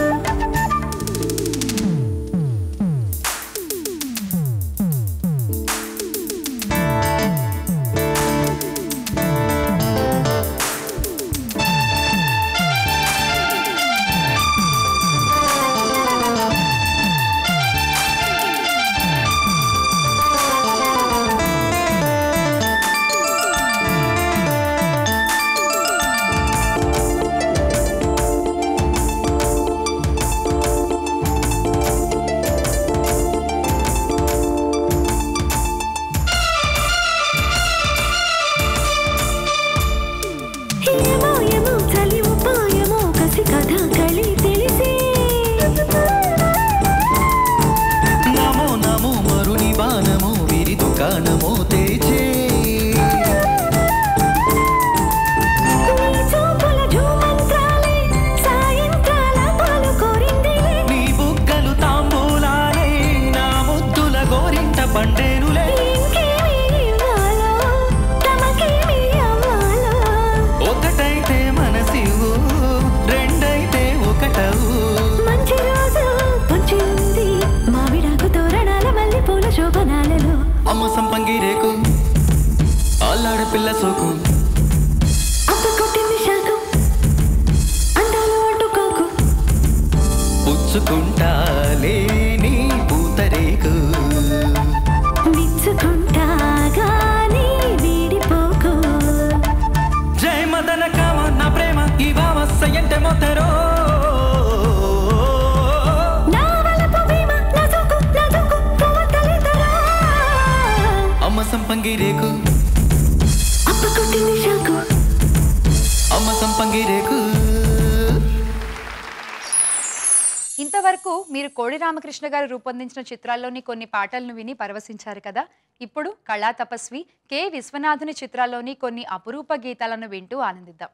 ఏమో ఏమో చలి ఉపాయమో కసి కథ కళి తెలిసే నమో నమో మరుని బాణమో విరి దుకాణమో తేజే నీ చూపుల ఝుమంత్రాలే సాయంత్రాల పాలు కోరిందిలే నీ బుగ్గలు తాంబూలాలే నా ముద్దుల గోరింట పండేనులే ఇంకేమి ఇవ్వాలో తమకేమి అవ్వాలో ఒకటైతే మనసివు రెండైతే ఒకటవు మంచి రోజు పొంచి ఉంది మామిడాకు తోరణాల మల్లె పూల శోభనాలలో అమ్మ సంపంగి రేకు అల్లాడే పిల్ల సోకు అప్పు కొట్టింది శాఖం అందాలు అంటుకోకు పుచ్చుకుంటాలే నీ పూతరేకు విచ్చుకుంటాగా నీ వీడిపోకు జై మదన కామ నా ప్రేమ ఈ భామ సయ్యంటే మోతరో నా వలపు భీమ నా సోకు నా దూకు పువ్వుతలితరా అమ్మ సంపంగి రేకు అప్పు కొట్టింది శాఖం అమ్మ సంపంగి రేకు ఇంతవరకు మీరు కోడి రామకృష్ణ గారు రూపొందించిన చిత్రాల్లోని కొన్ని పాటలను విని పరవశించారు కదా ఇప్పుడు కళా తపస్వి కె విశ్వనాథుని చిత్రాల్లోని కొన్ని అపురూప గీతాలను వింటూ ఆనందిద్దాం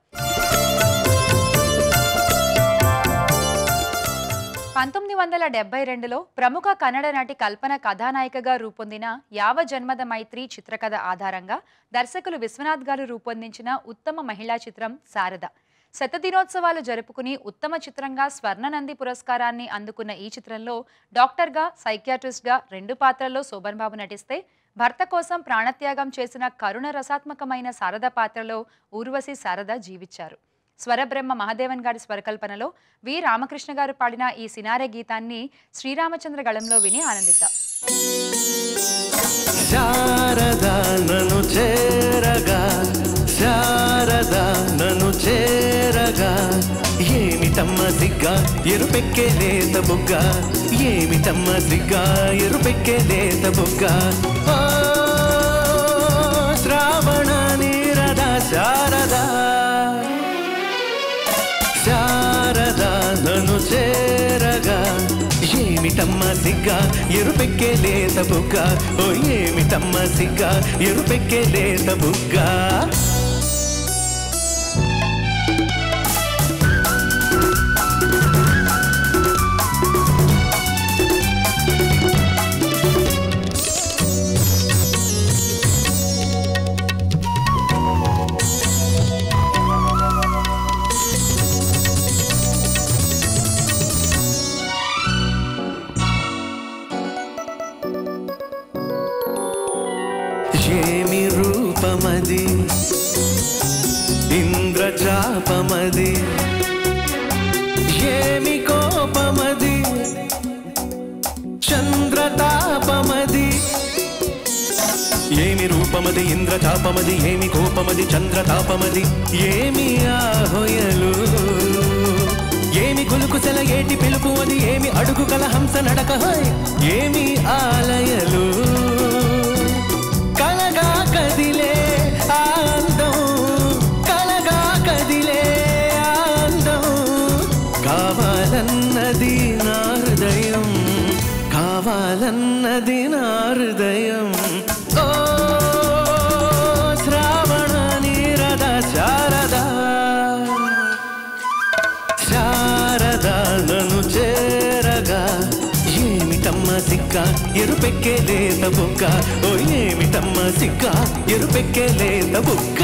పంతొమ్మిది వందల డెబ్బై రెండులో ప్రముఖ కన్నడ నటి కల్పన కథానాయికగా రూపొందిన యావ జన్మద మైత్రి చిత్రకథ ఆధారంగా దర్శకులు విశ్వనాథ్ గారు రూపొందించిన ఉత్తమ మహిళా చిత్రం శారద శతదినోత్సవాలు జరుపుకుని ఉత్తమ చిత్రంగా స్వర్ణనంది పురస్కారాన్ని అందుకున్న ఈ చిత్రంలో డాక్టర్గా సైకియాట్రిస్ట్గా రెండు పాత్రల్లో శోభన్ బాబు నటిస్తే భర్త కోసం ప్రాణత్యాగం చేసిన కరుణ రసాత్మకమైన శారద పాత్రలో ఊర్వశి శారద జీవించారు స్వరబ్రహ్మ మహాదేవన్ గారి స్వరకల్పనలో వి రామకృష్ణ గారు పాడిన ఈ సినారే గీతాన్ని శ్రీరామచంద్ర గళంలో విని ఆనందిద్దాం శారద నను చేరగా శారద నను చేరగా ఏమిటమ్మ సిగ్గా ఎరుపెక్కే లేత బుగ్గ ఏమిటమ్మ సిగ్గా ఎరుపెక్కే లేత బుగ్గ ఓ శ్రావణ నీరద శారద శారద నను చేరగా ఏమిటమ్మ సిగ్గా ఎరుపెక్కే లేత బుగ్గ ఓ ఏమిటమ్మ సిగ్గా ఎరుపెక్కే లేత బుగ్గ ఏమి రూపమది ఇంద్రజాపమది ఏమి కోపమది చంద్రతాపమది ఏమి రూపమది ఇంద్రతాపమది ఏమి కోపమది చంద్రతాపమది ఏమి ఆహొయలు ఏమి కులుకుసెల ఏటి పిలుపు అది ఏమి అడుగు కల హంస నడక హోయ్ ఏమి ఆలయలు కలగా కదిలే ఆందం కలగా కదిలే ఆందం కావాలన్నది నా హృదయం కావాలన్నది నా హృదయం ఓ శ్రావణ నీరద శారద శారద నన్ను చేరగా ఏమిటమ్మ సిక్క ఎరుపెక్కే లేత బుక్క ఓ ఏమిటమ్మ సిక్క ఎరుపెక్కే లేత బుక్క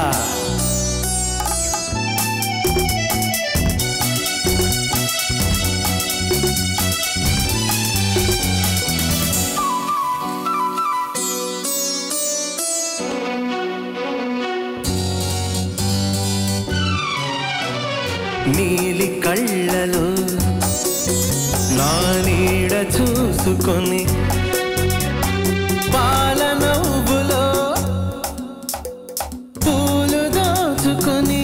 నీలి కళ్ళలో నా నీడ చూసుకొని పాల నవ్వులో పూలు దోచుకొని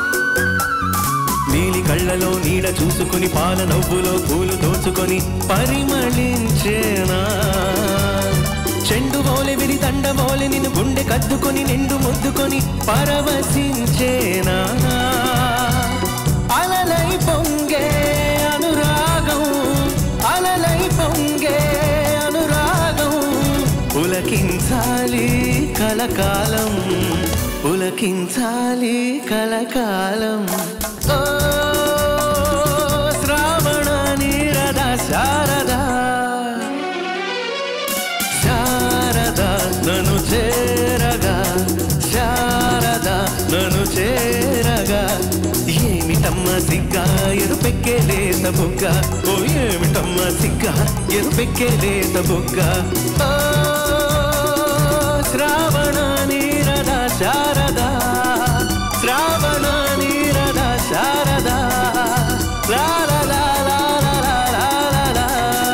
నీలి కళ్ళలో నీడ చూసుకొని పాల నవ్వులో పూలు దోచుకొని పరిమళించేనా చెండు మోలె విరి దండ మోలె నిన్ను గుండె కద్దుకొని నిండు ముద్దుకొని పరవశించేనా అలలై పొంగే అనురాగం అలలై పొంగే అనురాగం పులకించాలి కలకాలం పులకించాలి కలకాలం ఓ శ్రావణ నీరద శారద శారద నన్ను చేరగా శారద నన్ను చేరగా ఏమిటమ్మ సిగ్గా ఎరుపెక్కే లేత బుగ్గ ఓ ఏమిటమ్మ సిగ్గా ఎరుపెక్కే లేత బుగ్గ ఓ శ్రావణ నీరద శారద శ్రావణ నీరద శారద లా లా లా లా లా లా లా లా.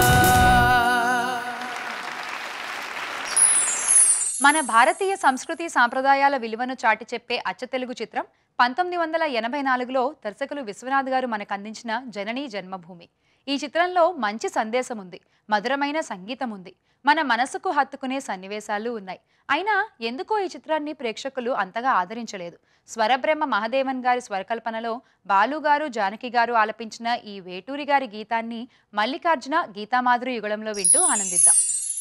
మన భారతీయ సంస్కృతి సాంప్రదాయాల విలువను చాటి చెప్పే అచ్చతెలుగు చిత్రం పంతొమ్మిది వందల ఎనభై నాలుగులో దర్శకులు విశ్వనాథ్ గారు మనకు అందించిన జననీ జన్మభూమి ఈ చిత్రంలో మంచి సందేశం ఉంది మధురమైన సంగీతం ఉంది మన మనసుకు హత్తుకునే సన్నివేశాలు ఉన్నాయి అయినా ఎందుకో ఈ చిత్రాన్ని ప్రేక్షకులు అంతగా ఆదరించలేదు స్వరబ్రహ్మ మహదేవన్ గారి స్వరకల్పనలో బాలు గారు జానకి గారు ఆలపించిన ఈ వేటూరి గారి గీతాన్ని మల్లికార్జున గీతామాధురి యుగళంలో వింటూ ఆనందిద్దాం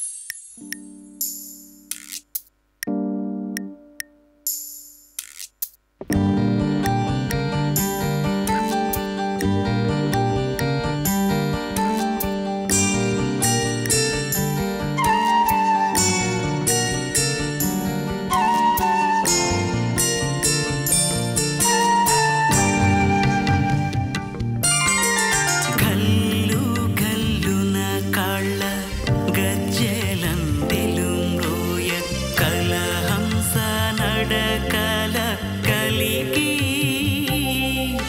కల్లు కల్లున కాళ్ళ గజ్జెలందిలుంగోయ కలహంస నడకల కలిగి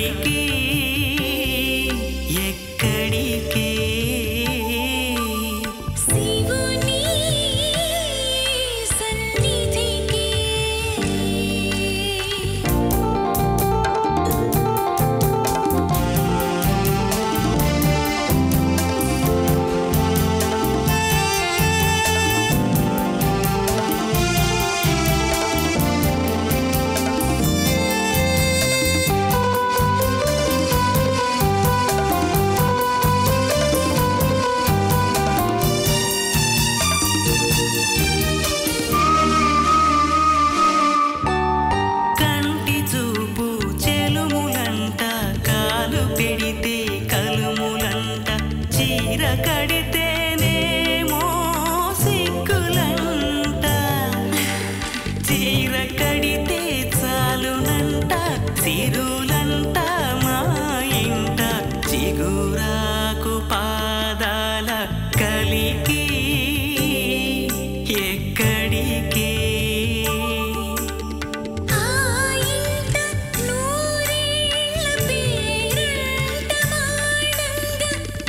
కలికి ఎక్కడికే శివుని సన్నిధికి కంటి చూపు చెలుములంట కాలు పెడితే కలుములంట చీర కడితేనేమో సిగ్గులంట చీర కడితే చాలునంట సిరులంట మా ఇంట చిగురాకు పాదాల కలికి ఎక్కడికే ఆ ఇంట నూరేళ్ల పేరంట మాడంగా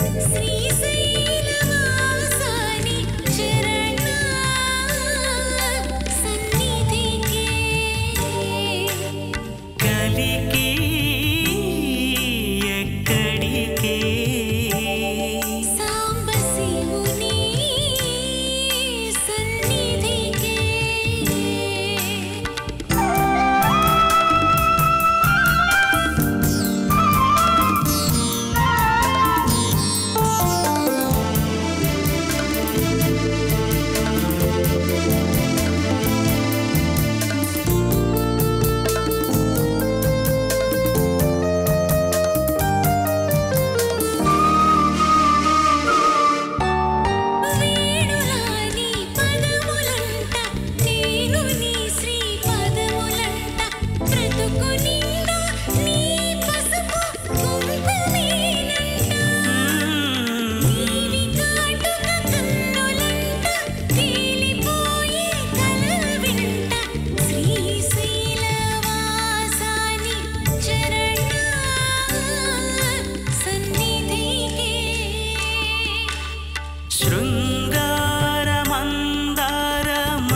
శ్రీశైలవాసాని చరణ సన్నిధికి కలికి ఎక్కడికే సాంబ శివుని సన్నిధికి వేణురాని పదములంట నేను నీ శ్రీ పదములంట బ్రతుకు నిండా నీ పసుపు కుంకుమేనంట నీవి కాటుక కన్నులంట తేలిపోయే కలల వెంట శ్రీశైలవాసాని చరణ సన్నిధికి శృంగారమందార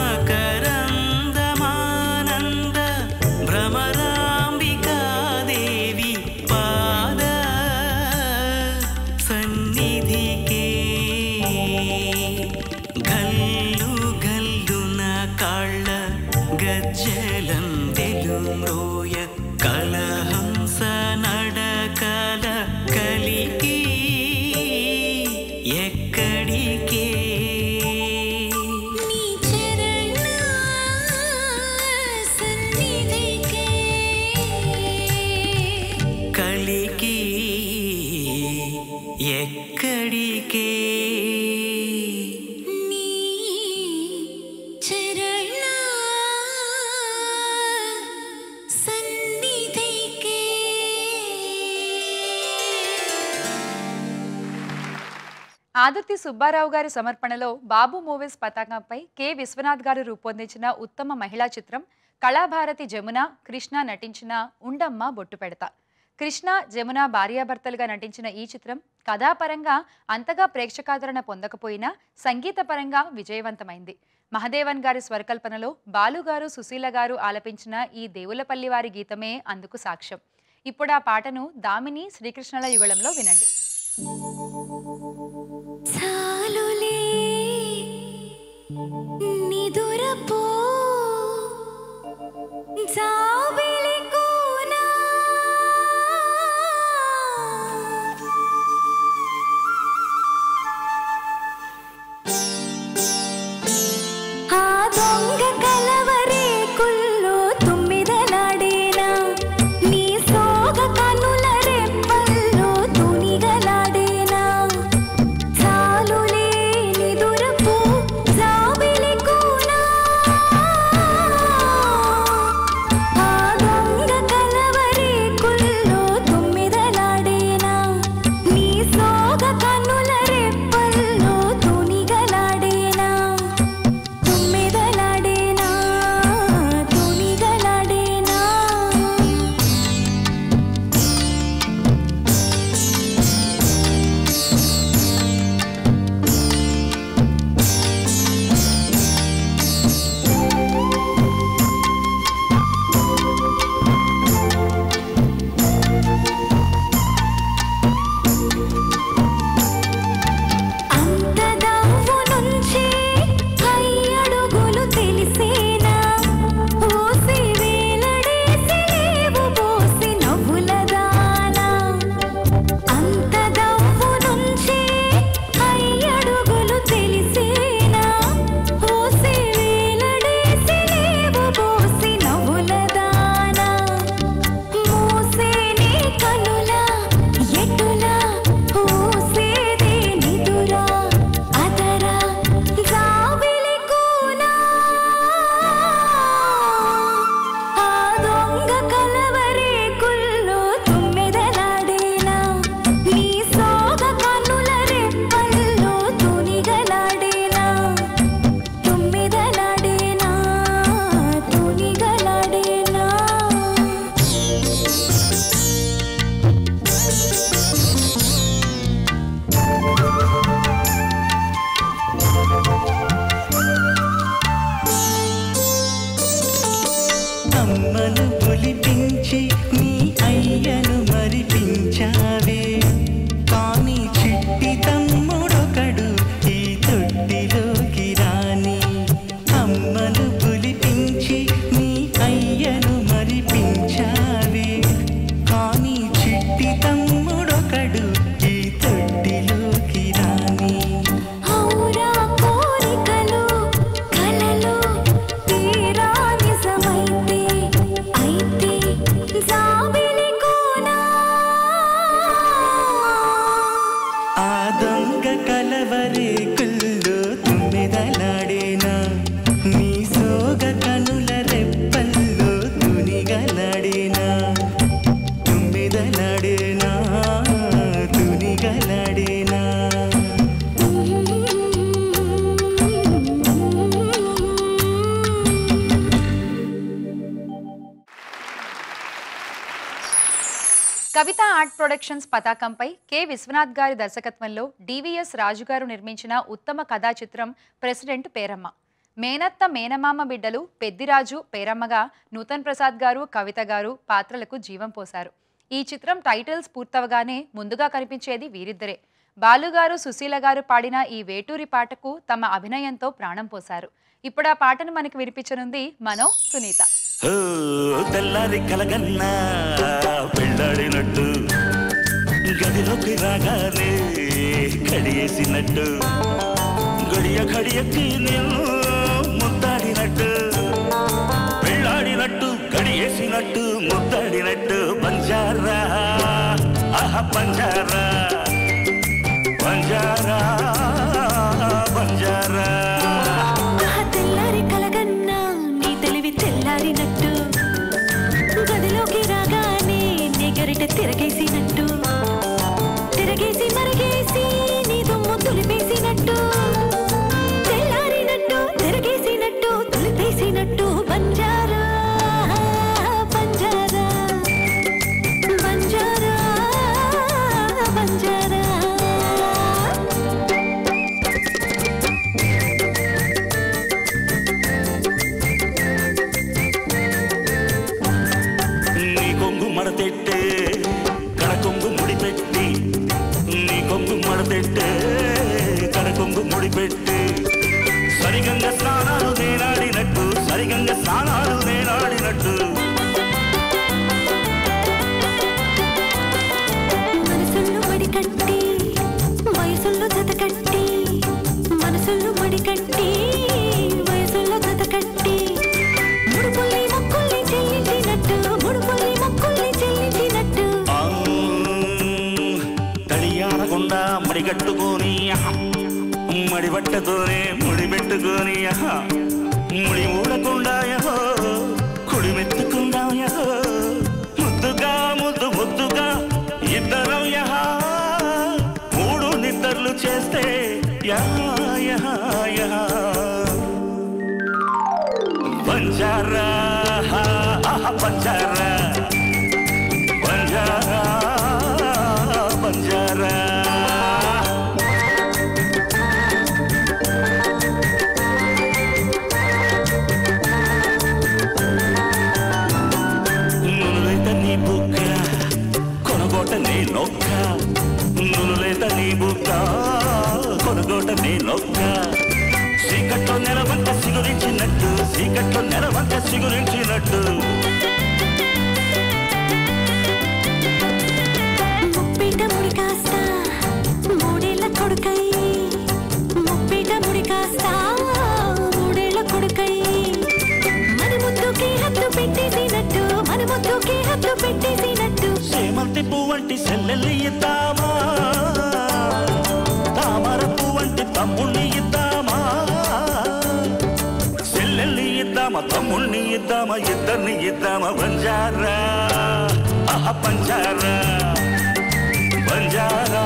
మకరందమానంద భ్రమరాంబికాదేవి పాద సన్నిధికే గల్లు గల్లున కాళ్ళ గజ్జలం తెలుమ్రోయ కలహంస నడకల కలికి ఎక్కడికే నీ చరణ సన్నిధికి కలికి ఎక్కడికే నీ చరణ సన్నిధికి ఆదుర్తి సుబ్బారావు గారి సమర్పణలో బాబు మూవీస్ పతాకంపై కె విశ్వనాథ్ గారు రూపొందించిన ఉత్తమ మహిళా చిత్రం కళాభారతి జమున కృష్ణ నటించిన ఉండమ్మ బొట్టు పెడతా కృష్ణ జమున భార్యాభర్తలుగా నటించిన ఈ చిత్రం కథాపరంగా అంతగా ప్రేక్షకాదరణ పొందకపోయినా సంగీతపరంగా విజయవంతమైంది మహదేవన్ గారి స్వరకల్పనలో బాలు గారు సుశీల గారు ఆలపించిన ఈ దేవులపల్లి వారి గీతమే అందుకు సాక్ష్యం ఇప్పుడు ఆ పాటను దామిని శ్రీకృష్ణల యుగళంలో వినండి చాలులే నిదురపో జాబిలి కోనా ఆ దొంగ కలవరే కుల్లో తుమ్మిదలాడేనా నీ సోగ కనుల రెప్పల్లో తునిగలాడేనా చాలులే నిదురపు జాబిలి కూనా ఆ పెంచావే కానీ చిట్టి తమ్ముడొకడు ఈ తొట్టిలోకి రాని అమ్మను పులిపించి నీ అయ్యను మరిపించావే కానీ చిట్టి తమ్ముడొకడు ఈ తొట్టిలోకి రాని ఔరా కోరికలు కలలు తీరా నిజమైతే అయితే జాబిలి కోనా ఆ దొంగ కలవరేకుల్లో తుమ్మెదలాడేనా నీ సోగ కనుల రెప్పల్లో తునిగలాడేనా తుమ్మెదలాడేనా తునిగలాడేనా కవిత ఆర్ట్ ప్రొడక్షన్స్ పతాకంపై కె విశ్వనాథ్ గారి దర్శకత్వంలో డివిఎస్ రాజు గారు నిర్మించిన ఉత్తమ కథా చిత్రం ప్రెసిడెంట్ పేరమ్మ మేనత్త మేనమామ బిడ్డలు పెద్దిరాజు పేరమ్మగా నూతన్ ప్రసాద్ గారు కవిత గారు పాత్రలకు జీవం పోశారు ఈ చిత్రం టైటిల్స్ పూర్తవగానే ముందుగా కనిపించేది వీరిద్దరే బాలుగారు సుశీల గారు పాడిన ఈ వేటూరి పాటకు తమ అభినయంతో ప్రాణం పోశారు ఇప్పుడు ఆ పాటను మనకి వినిపించనుంది మనో సునీత ఓ తెల్లారి కలగన్నా పెళ్ళాడినట్టు గదిలోకి రాగానే కడియేసినట్టు గడియ గడియకి నేను ముద్దాడినట్టు పెళ్ళాడినట్టు గడియేసినట్టు ముద్దాడినట్టు బంజారా ఆహ బంజారా బంజారా బంజారా ఆహా తెల్లారి కలగన్నా నీ తెలివి తెల్లారినట్టు గదిలోకి రాగానే నీ గరిట తిరగేసినట్టు తిరగేసి మరగేసి నీ దుమ్ము తులిపేసినట్టు తెల్లారినట్టు తిరగేసినట్టు తులిపేసినట్టు బంజారా బంజారా బంజారా బంజారా నీ కొంగు మడతెట్టే కడ కొంగు ముడిపెట్టి నీ కొంగు మడతెట్టే కడ కొంగు ముడిపెట్టి సరిగంగ స్నానాలు నేనాడినట్టు సరిగంగ స్నానాలు నేనాడినట్టు మనసుల్లో మడికట్టి వయసుల్లో జతకట్టి మనసుల్లో మడికట్టి వయసుల్లో జతకట్టి ముడుపుల్ని మొక్కుల్ని చెల్లించినట్టు ముడుపుల్ని మొక్కుల్ని చెల్లించినట్టు ఆ, తడియారకుండా మడిగట్టుకొని ఆహా, మడిబట్టతోనే ముడిపెట్టుకొని ఆహా, ముడి ఊడకుండా యహో, కుడిమెత్తుకుండా యహో, ముద్దుగా ముద్దు ముద్దుగా ఇద్దరం యహా మూడు నిద్రలు చేస్తే యహా యహా యహా బంజారా ఆహా, బంజారా బంజారా బంజారా నునులేత నీ బుక్క కొనగోట నీ నొక్క నునులేత నీ బుక్క కొనగోట నీ నొక్క సీకట్లో నెలవంక సిగురించినట్టు సీకట్లో నెలవంక సిగురించినట్టు ముప్పేట ముడి కాస్త మూడేళ్ల కొడుకై ముప్పేట ముడి కాస్త మూడేళ్ల కొడుకై మన ముద్దుకి హద్దు పెట్టేసినట్టు మన ముద్దుకి హద్దు పెట్టేసినట్టు సేమంతి పువ్వంటి సెల్లెల్లి ఇద్దామా తామర పువ్వంటి తమ్ముణ్ణి ఇద్దామా సెల్లెల్లి ఇద్దామా తమ్ముణ్ణి ఇద్దామా ఇద్దరిని ఇద్దామా బంజారా ఆహ బంజారా బంజారా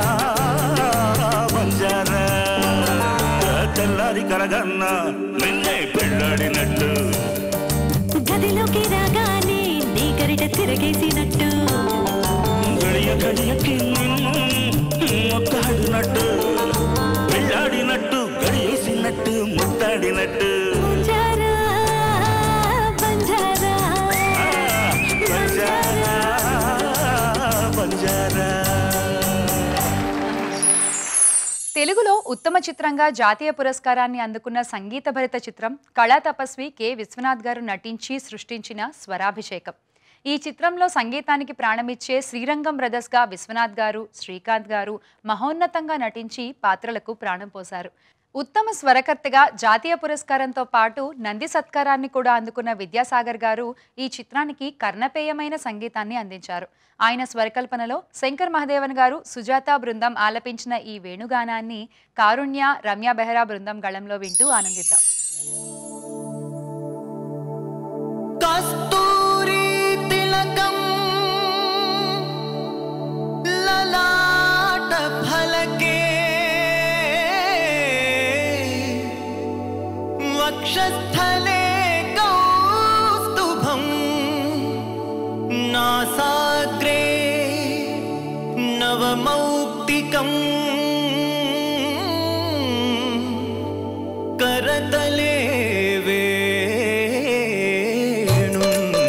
బంజారా తెల్లారి కరగన్నా నిన్నే పెళ్ళాడినట్టు గదిలోకి రాగానే నీ గరిట తిరగేసినట్టు గడియ గడియకి నిన్ను ముద్దాడినట్టు పెళ్ళాడినట్టు గడియేసినట్టు ముద్దాడినట్టు బంజారా బంజారా ఆ, బంజారా బంజారా తెలుగులో ఉత్తమ చిత్రంగా జాతీయ పురస్కారాన్ని అందుకున్న సంగీత భరిత చిత్రం కళా తపస్వి కె విశ్వనాథ్ గారు నటించి సృష్టించిన స్వరాభిషేకం ఈ చిత్రంలో సంగీతానికి ప్రాణమిచ్చే శ్రీరంగం బ్రదర్స్గా విశ్వనాథ్ గారు శ్రీకాంత్ గారు మహోన్నతంగా నటించి పాత్రలకు ప్రాణం పోశారు ఉత్తమ స్వరకర్తగా జాతీయ పురస్కారంతో పాటు నంది సత్కారాన్ని కూడా అందుకున్న విద్యాసాగర్ గారు ఈ చిత్రానికి కర్ణపేయమైన సంగీతాన్ని అందించారు ఆయన స్వరకల్పనలో శంకర్ మహదేవన్ గారు సుజాత బృందం ఆలపించిన ఈ వేణుగానాన్ని కారుణ్య రమ్య బెహ్రా బృందం గళంలో వింటూ ఆనందిద్దాం కస్తూరి తిలకం లలాట ఫలకే వక్షస్థలే కౌస్తుభం నాసాగ్రే నవమౌక్తికం करतले वेणु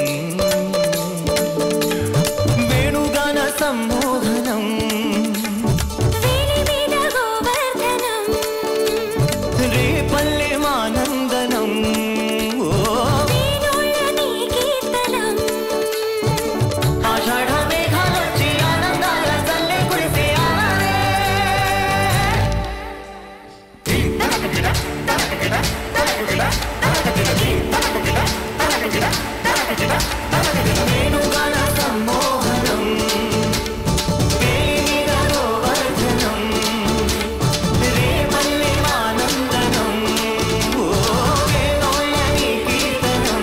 वेणुगान सम्मोहनम् వేలి మీద గోవర్ధనం रे पल्ले मानन्दनम् ओ వేణుళ్ళ నీ కీర్తనం आषाढ मेघालच्చి ఆనందాల చల్లే కురిసే ఆనలే వేణుగాన సమ్మోహనం వేణిద గోవర్ధనం రే పల్లె ఆనందనం ఓ వేణోళ్ళ నీ కీర్తనం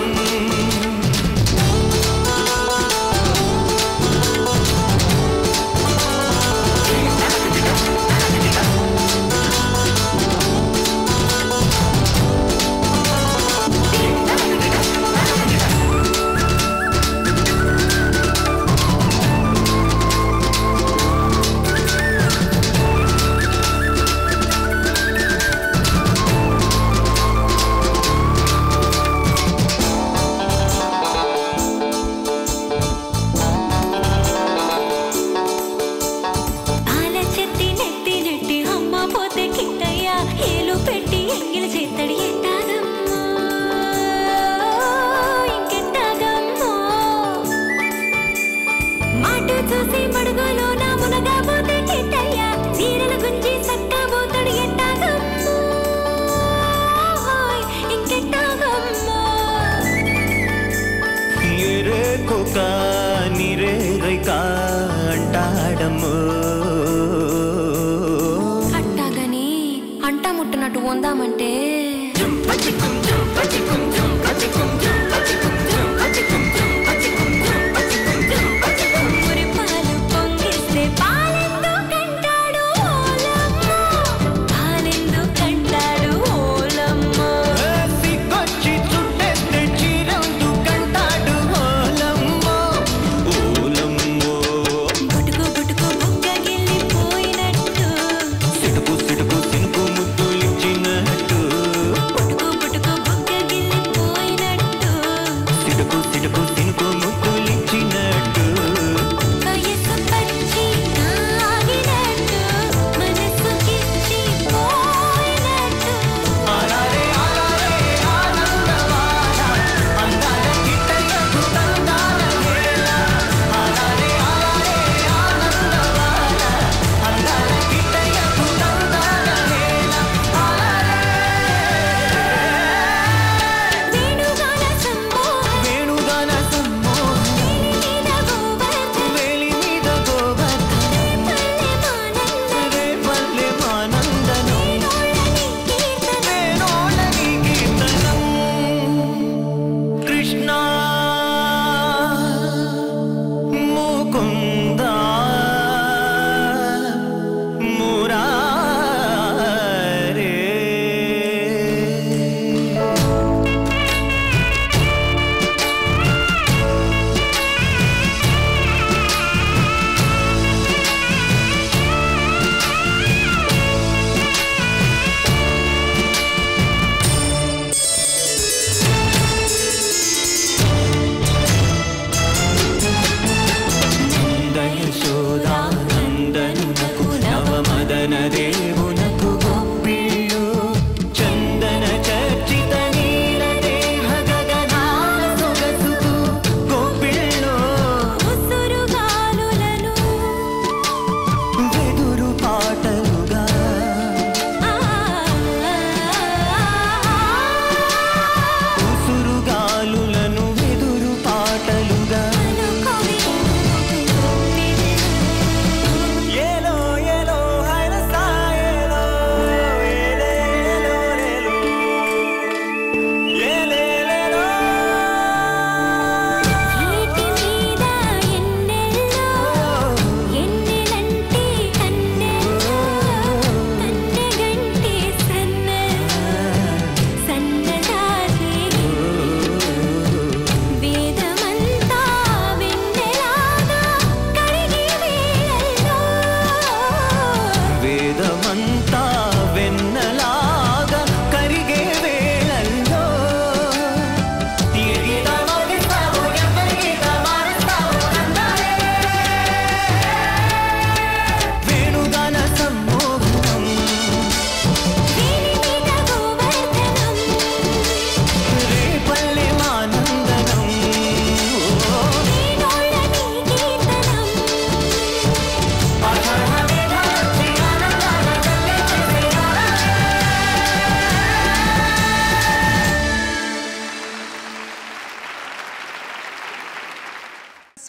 పాల చెత్తి నెత్తి నెట్టి అమ్మ పోతే కిట్టయ్య ఏలు పెట్టి ఎంగిలి చేత్తడి ఎట్టాగమ్మో ఇంకెట్టాగమ్మో మాటు చూసి మడుగులో నా మునగా పోతే కిట్టయ్య చీరల గుంజి సక్కా పోతాడు ఎట్టాగమ్మో ఇంకెట్టాగమ్మో ఎరే కుక నిరే రైక అంటాడము అట్టాగని అంటా ముట్టనట్టు ఉందామంటే మురిపాలు పొంగిస్తే పాలెందుకంటాడు ఓలమ్మో పాలెందుకంటాడు ఓలమ్మో సిగ్గొచ్చి చుట్టేస్తే చీరందు కంటాడు ఓలమ్మో ఓలమ్మో గుటుకు గుటుకు బుగ్గ గిల్లిపోయినట్టు సిడుకు సిడుకు సినుకు ముద్దులిచ్చినట్టు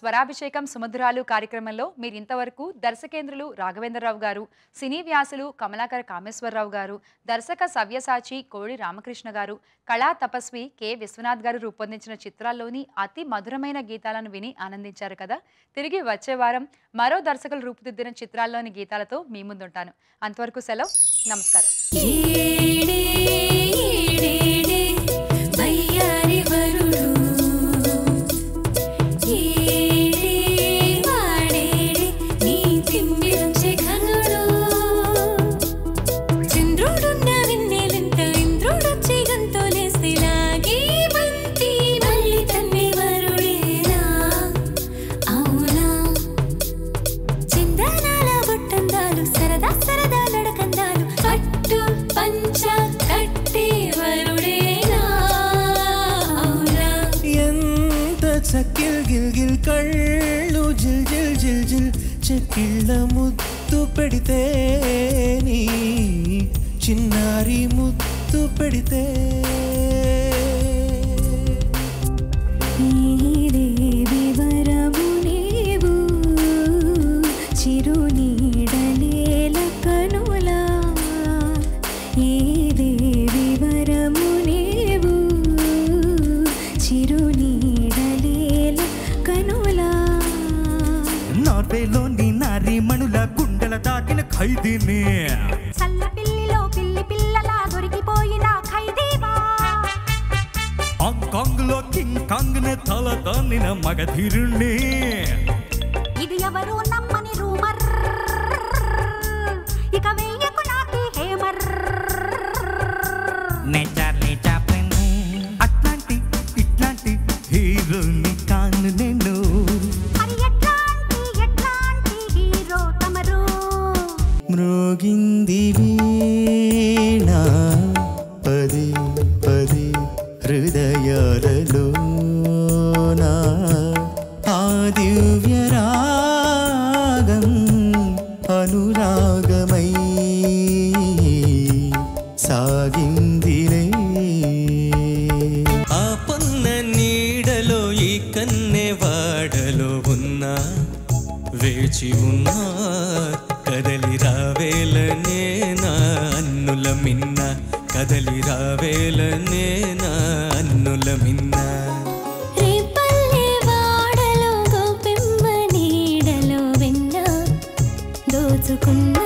స్వరాభిషేకం సుమధురాలు కార్యక్రమంలో మీరు ఇంతవరకు దర్శకేంద్రులు రాఘవేంద్రరావు గారు సినీ వ్యాసులు కమలాకర కామేశ్వరరావు గారు దర్శక సవ్యసాచి కోడి రామకృష్ణ గారు కళా తపస్వి కె విశ్వనాథ్ గారు రూపొందించిన చిత్రాల్లోని అతి మధురమైన గీతాలను విని ఆనందించారు కదా తిరిగి వచ్చే వారం మరో దర్శకులు రూపుదిద్దిన చిత్రాల్లోని గీతాలతో మీ ముందుంటాను అంతవరకు సెలవు నమస్కారం ఏడే ఏడేడే వయ్యారి వరుడు ఏడే వాడేడే నీ తిమ్మిరుంచే ఘనుడు చంద్రుడున్న వెన్నెలంట ఇంద్రుడొచ్చి గంతులేసి లాగే బంతి మళ్ళీ తన్ని వరుడేనా అవునా చిందనాల బొట్టందాలు సరదా సరదా నడకందాలు పట్టు పంచ కట్టే వరుడేనా అవునా ఎంత చక్కిల్ గిల్ గిల్ కళ్ళు జిల్ జిల్ జిల్ జిల్ చెక్కిళ్ళ ముద్దు పెడితే నీ చిన్నారి ముద్దు పెడితే ఈడే వివరము నీవు చిరునీడలేల కనులా ఈడే వివరము నీవు చిరునీడలేల కనులా నార్వేలోని నారీ మణుల గుండెల దాకిన ఖైదీని చల్ల పిల్లిలో పిల్లి పిల్లలా దొరికిపోయిన ఖైదీవా హాంకాంగ్ లో కింగ్ కాంగ్ నే తల దానిన మగధీరుణ్ణి ఇది ఎవరు నమ్మని రూమర్ ఇక వెయ్యకు నాకి హేమర్ నే చార్లీ చాప్లిన్ అట్లాంటి ఇట్లాంటి హీరోని కాను నేను మరి ఎట్లాంటి ఎట్లాంటి హీరో తమరు మ్రోగింది వీణ పది పది హృదయాలలో ఆ దివ్య రాగం అనురాగమై సాగిందిలే ఆ పొన్న నీడలో ఈ కన్నె వాడలో ఉన్నా వేచి ఉన్నా కదలి రావేలనే నా అన్నుల మిన్న కదలి రావేలనే నా అన్నుల మిన్న రేపల్లె వాడలో గోపెమ్మ నీడలో వెన్న దోచుకున్న